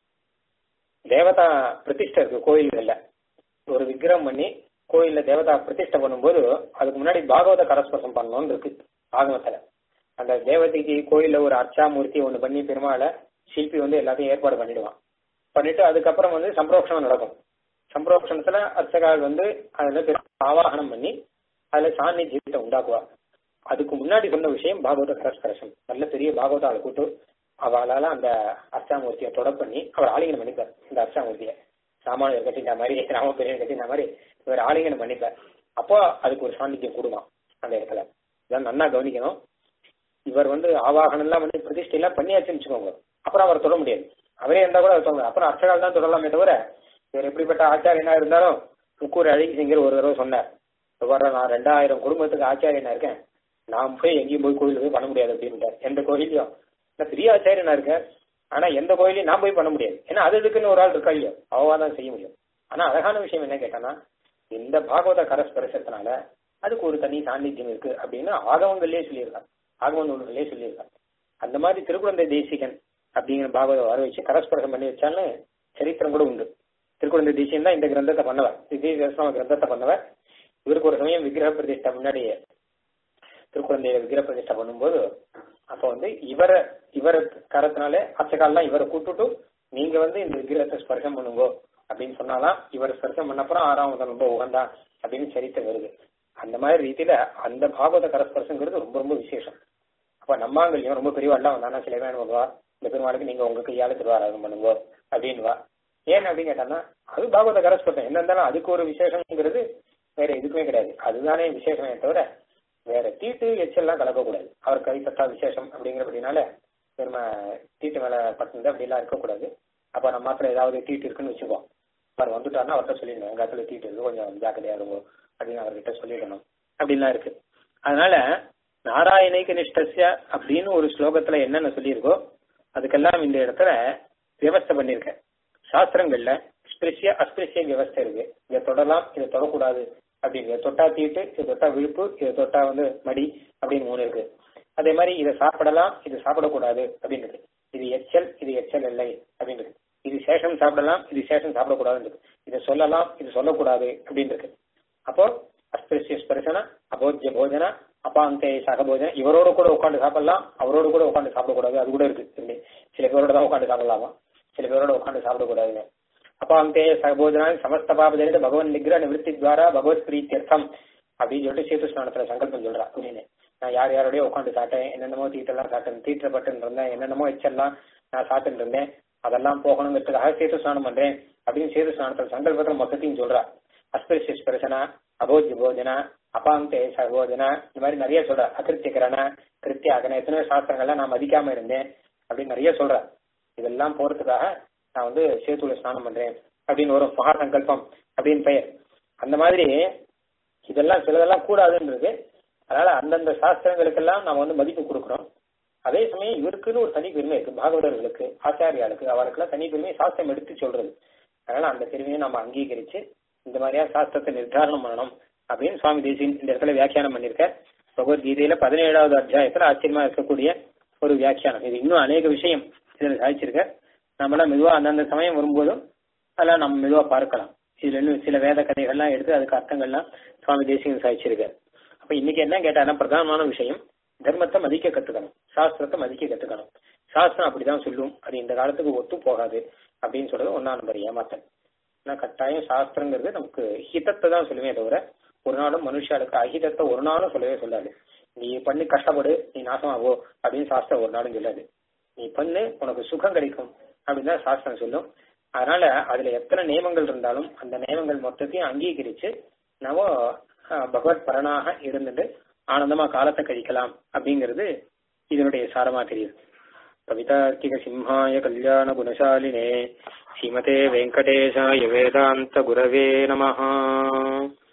தேவதா பிரதிஷ்டை இருக்கு கோயில்கள்ல ஒரு விக்கிரகம் பண்ணி கோயில்ல தேவதா பிரதிஷ்டை பண்ணும்போது அதுக்கு முன்னாடி பாகவத கரஸ்பர்சம் பண்ணணும்னு இருக்கு ஆகமத்துல அந்த தேவதைக்கு கோயில்ல ஒரு அர்ச்சாமூர்த்தி ஒண்ணு பண்ணி பெருமாளை சிற்பி வந்து எல்லாத்தையும் ஏற்பாடு பண்ணிடுவான் பண்ணிட்டு அதுக்கப்புறம் வந்து சம்பரோக்ஷணம் நடக்கும் சம்பரோக்ஷணத்துல அர்ச்சகால் வந்து அதுல ஆவாகனம் பண்ணி அதுல சாநித்தியத்தை உண்டாக்குவா அதுக்கு முன்னாடி சொன்ன விஷயம் பாகவத கரஸ்பரசம் நல்ல பெரிய பாகவத ஆளை கூட்டு அவளால அந்த அர்ச்சாமூர்த்தியை தொட பண்ணி அவர் ஆலிங்கனம் பண்ணிப்பார் இந்த அர்ச்சாமூர்த்தியை சாமானியர் கட்டின மாதிரி ராம பெரியர் கட்டின மாதிரி இவர் ஆலிங்கனம் பண்ணிப்பார் அப்போ அதுக்கு ஒரு சாநித்தியம் கூடுமா அந்த இடத்துல இதான் நன்னா கவனிக்கணும் இவர் வந்து ஆவாகனம் எல்லாம் பண்ணி பிரதிஷ்டை எல்லாம் பண்ணியாச்சுன்னு வச்சுக்கோங்க அப்புறம் அவர் தொட முடியாது அவரே இருந்தா கூட தொட அப்புறம் அர்ச்சகால் தான் தொடலாமே தவிர இவர் எப்படிப்பட்ட ஆச்சாரியனா இருந்தாலும் முக்கூர் அழகி சிங்கர் ஒரு தடவை சொன்னார் வர நான் ரெண்டாயிரம் குடும்பத்துக்கு ஆச்சாரியனா இருக்கேன் நான் போய் எங்கேயும் போய் கோயிலுக்கு போய் பண்ண முடியாது அப்படின்ட்டார் எந்த கோயிலையும் நான் பெரிய ஆச்சாரியனா இருக்கேன் ஆனா எந்த கோயிலையும் நான் போய் பண்ண முடியாது ஏன்னா அது இதுக்குன்னு ஒரு ஆள் இருக்கா இல்லையோ அவவா தான் செய்ய முடியும் ஆனா அழகான விஷயம் என்ன கேட்டானா இந்த பாகவத கரஸ்பரிசத்தினால அதுக்கு ஒரு தனி சாநித்தியம் இருக்கு அப்படின்னு ஆகவங்கள்லயே சொல்லியிருக்காங்க ஆகவ நூல்களே சொல்லியிருக்காங்க அந்த மாதிரி திருக்குழந்தை தேசிகன் அப்படிங்கிற பாகவத வர வச்சு கரஸ்பரசம் பண்ணி வச்சாலும் சரித்திரம் கூட உண்டு திருக்குழந்தை தேசியம் தான் இந்த கிரந்தத்தை பண்ணவர் விஜயதசம கிரந்தத்தை பண்ணவர் இவருக்கு ஒரு சமயம் விக்கிரக பிரதிஷ்டை முன்னாடி திருக்குழந்தைய விக்கிரக பிரதிஷ்டை பண்ணும்போது அப்ப வந்து இவரை இவர கரத்தினாலே அச்சகால்லாம் இவரை கூட்டுட்டு நீங்க வந்து இந்த விக்கிரகத்தை ஸ்பர்சம் பண்ணுங்க அப்படின்னு சொன்னாலாம் இவர் ஸ்பர்சம் பண்ணப்புறம் ஆறாம் முதல் ரொம்ப உகந்தா அப்படின்னு சரித்திரம் வருது அந்த மாதிரி ரீதியில அந்த பாகவத கரஸ்பர்சங்கிறது ரொம்ப ரொம்ப விசேஷம் அப்ப நம்மாங்கல்யம் ரொம்ப பெரியவாள்லாம் வந்தானா சில பேர் வருவா இந்த பெருமாளுக்கு நீங்க உங்க கையால திருவாராதம் பண்ணுங்க அப்படின்வா ஏன் அப்படின்னு கேட்டான்னா அது பாகவத கரஸ்பர்சம் என்ன இருந்தாலும் அதுக்கு ஒரு விசேஷம்ங்கிறது வேற எதுக்குமே கிடையாது அதுதானே விசேஷமே தவிர வேற தீட்டு எச்சல்லாம் கலக்கக்கூடாது அவர் கை தட்டா விசேஷம் அப்படிங்கிறபடினால நம்ம தீட்டு மேல பட்டினது அப்படிலாம் இருக்கக்கூடாது அப்ப நம்ம மாத்திரம் ஏதாவது தீட்டு இருக்குன்னு வச்சுப்போம் அவர் வந்துட்டாருன்னா அவர்கிட்ட சொல்லிடணும் எங்க இடத்துல தீட்டு இருக்கு கொஞ்சம் ஜாக்கிரதையா இருக்கும் அப்படின்னு அவர்கிட்ட சொல்லிடணும் அப்படின்லாம் இருக்கு அதனால நாராயணிக்கு நிஷ்டசிய அப்படின்னு ஒரு ஸ்லோகத்துல என்னென்ன சொல்லியிருக்கோ அதுக்கெல்லாம் இந்த இடத்துல வியவஸ்தை பண்ணிருக்கேன் சாஸ்திரங்கள்ல ஸ்பிரிசிய அஸ்பிரிசிய வியவஸ்தை இருக்கு இதை தொடலாம் இதை தொடக்கூடாது அப்படின்னு இதை தொட்டா தீட்டு இதை தொட்டா விழுப்பு இதை தொட்டா வந்து மடி அப்படின்னு மூணு இருக்கு அதே மாதிரி இதை சாப்பிடலாம் இது சாப்பிடக்கூடாது அப்படின்னு இருக்கு இது எச்சல் இது எச்சல் இல்லை அப்படின்னு இருக்கு இது சேஷம் சாப்பிடலாம் இது சேஷம் சாப்பிடக்கூடாதுன்னு இருக்கு இதை சொல்லலாம் இது சொல்லக்கூடாது அப்படின்னு இருக்கு அப்போ அஸ்பிருஷ்ய ஸ்பர்சன அபோஜ்ய போஜன அபாந்தே சகபோஜன இவரோட கூட உட்காந்து சாப்பிடலாம் அவரோட கூட உட்காந்து சாப்பிடக்கூடாது அது கூட இருக்கு இப்படி. சில பேரோட தான் உட்காந்து சாப்பிடலாமா சில பேரோட உட்காந்து சாப்பிடக்கூடாது அபாந்தே சகபோஜனா சமஸ்த பாபஜனித பகவன் நிகிர நிவர்த்தி துவாரா பகவத் பிரீத்தியர்த்தம் அப்படின்னு சொல்லிட்டு சேத்து ஸ்நானத்துல சங்கல்பம் சொல்றா அப்படின்னு நான் யார் யாரோடய உட்காந்து சாப்பிட்டேன் என்னென்னமோ தீட்டெல்லாம் சாப்பிட்டேன் தீட்டப்பட்டு இருந்தேன் என்னென்னமோ எச்செல்லாம் நான் சாப்பிட்டு இருந்தேன் அதெல்லாம் போகணுங்கிறதுக்காக சேத்து ஸ்நானம் பண்றேன் அப்படின்னு சேது ஸ்நானத்துல சங்கல்பத்துல மொத்தத்தையும் சொல்றா அஸ்பிருஷ்ய ஸ்பர்சனா அபோஜ்ய போஜன அபாந்தே சகோஜன இந்த மாதிரி நிறைய சொல்றா அகிருத்தியகரண கிருத்தியாகன எத்தனையோ சாஸ்திரங்கள்லாம் நான் மதிக்காம இருந்தேன் அப்படின்னு நிறைய சொல்றா இதெல்லாம் போறதுக்காக நான் வந்து சேத்துல ஸ்நானம் பண்றேன் அப்படின்னு ஒரு மகா சங்கல்பம் அப்படின்னு பெயர் அந்த மாதிரி இதெல்லாம் சிலதெல்லாம் கூடாதுன்றது அதனால அந்தந்த சாஸ்திரங்களுக்கெல்லாம் நாம வந்து மதிப்பு கொடுக்குறோம் அதே சமயம் இவருக்குன்னு ஒரு தனி பெருமை இருக்கு பாகவதர்களுக்கு ஆச்சாரியாளுக்கு அவருக்கெல்லாம் தனி பெருமை சாஸ்திரம் எடுத்து சொல்றது அதனால அந்த பெருமையை நம்ம அங்கீகரிச்சு இந்த மாதிரியா சாஸ்திரத்தை நிர்தாரணம் பண்ணணும் அப்படின்னு சுவாமி தேசியன் இந்த இடத்துல வியாக்கியானம் பண்ணிருக்க பகவத்கீதையில பதினேழாவது அத்தியாயத்துல ஆச்சரியமா இருக்கக்கூடிய ஒரு வியாக்கியானம் இது இன்னும் அநேக விஷயம் இதுல சாதிச்சிருக்க நம்மளாம் மெதுவா அந்தந்த சமயம் வரும்போதும் அதெல்லாம் நம்ம மெதுவா பார்க்கலாம் இதுல இன்னும் சில வேத கதைகள்லாம் எடுத்து அதுக்கு அர்த்தங்கள்லாம் சுவாமி தேசியம் சாதிச்சிருக்காரு அப்ப இன்னைக்கு என்ன கேட்டாங்கன்னா பிரதானமான விஷயம் தர்மத்தை மதிக்க கத்துக்கணும் சாஸ்திரத்தை மதிக்க கத்துக்கணும் சாஸ்திரம் அப்படிதான் சொல்லும் அது இந்த காலத்துக்கு ஒத்து போகாது அப்படின்னு சொல்றது ஒன்னா நம்பர் ஏமாத்தல் ஆனா கட்டாயம் சாஸ்திரங்கிறது நமக்கு ஹிதத்தை தான் சொல்லுமே தவிர ஒரு நாளும் மனுஷாளுக்கு அஹிதத்தை ஒரு நாளும் சொல்லவே சொல்லாது நீ பண்ணி கஷ்டப்படு நீ நாசமாகோ அப்படின்னு சாஸ்திரம் ஒரு நாளும் சொல்லாது நீ பண்ணு உனக்கு சுகம் கிடைக்கும் அப்படின்னு தான் சாஸ்திரம் சொல்லும் அதனால அதுல எத்தனை நியமங்கள் இருந்தாலும் அந்த நியமங்கள் மொத்தத்தையும் அங்கீகரிச்சு நம்ம அஹ், பகவத் பரனாக இருந்துட்டு ஆனந்தமா காலத்தை கழிக்கலாம் அப்படிங்கிறது இதனுடைய சாரமா தெரியுது கவிதார்க்கிக சிம்ஹாய கல்யாண குணசாலினே ஸ்ரீமதே வெங்கடேஷாய வேதாந்த குரவே நமஹா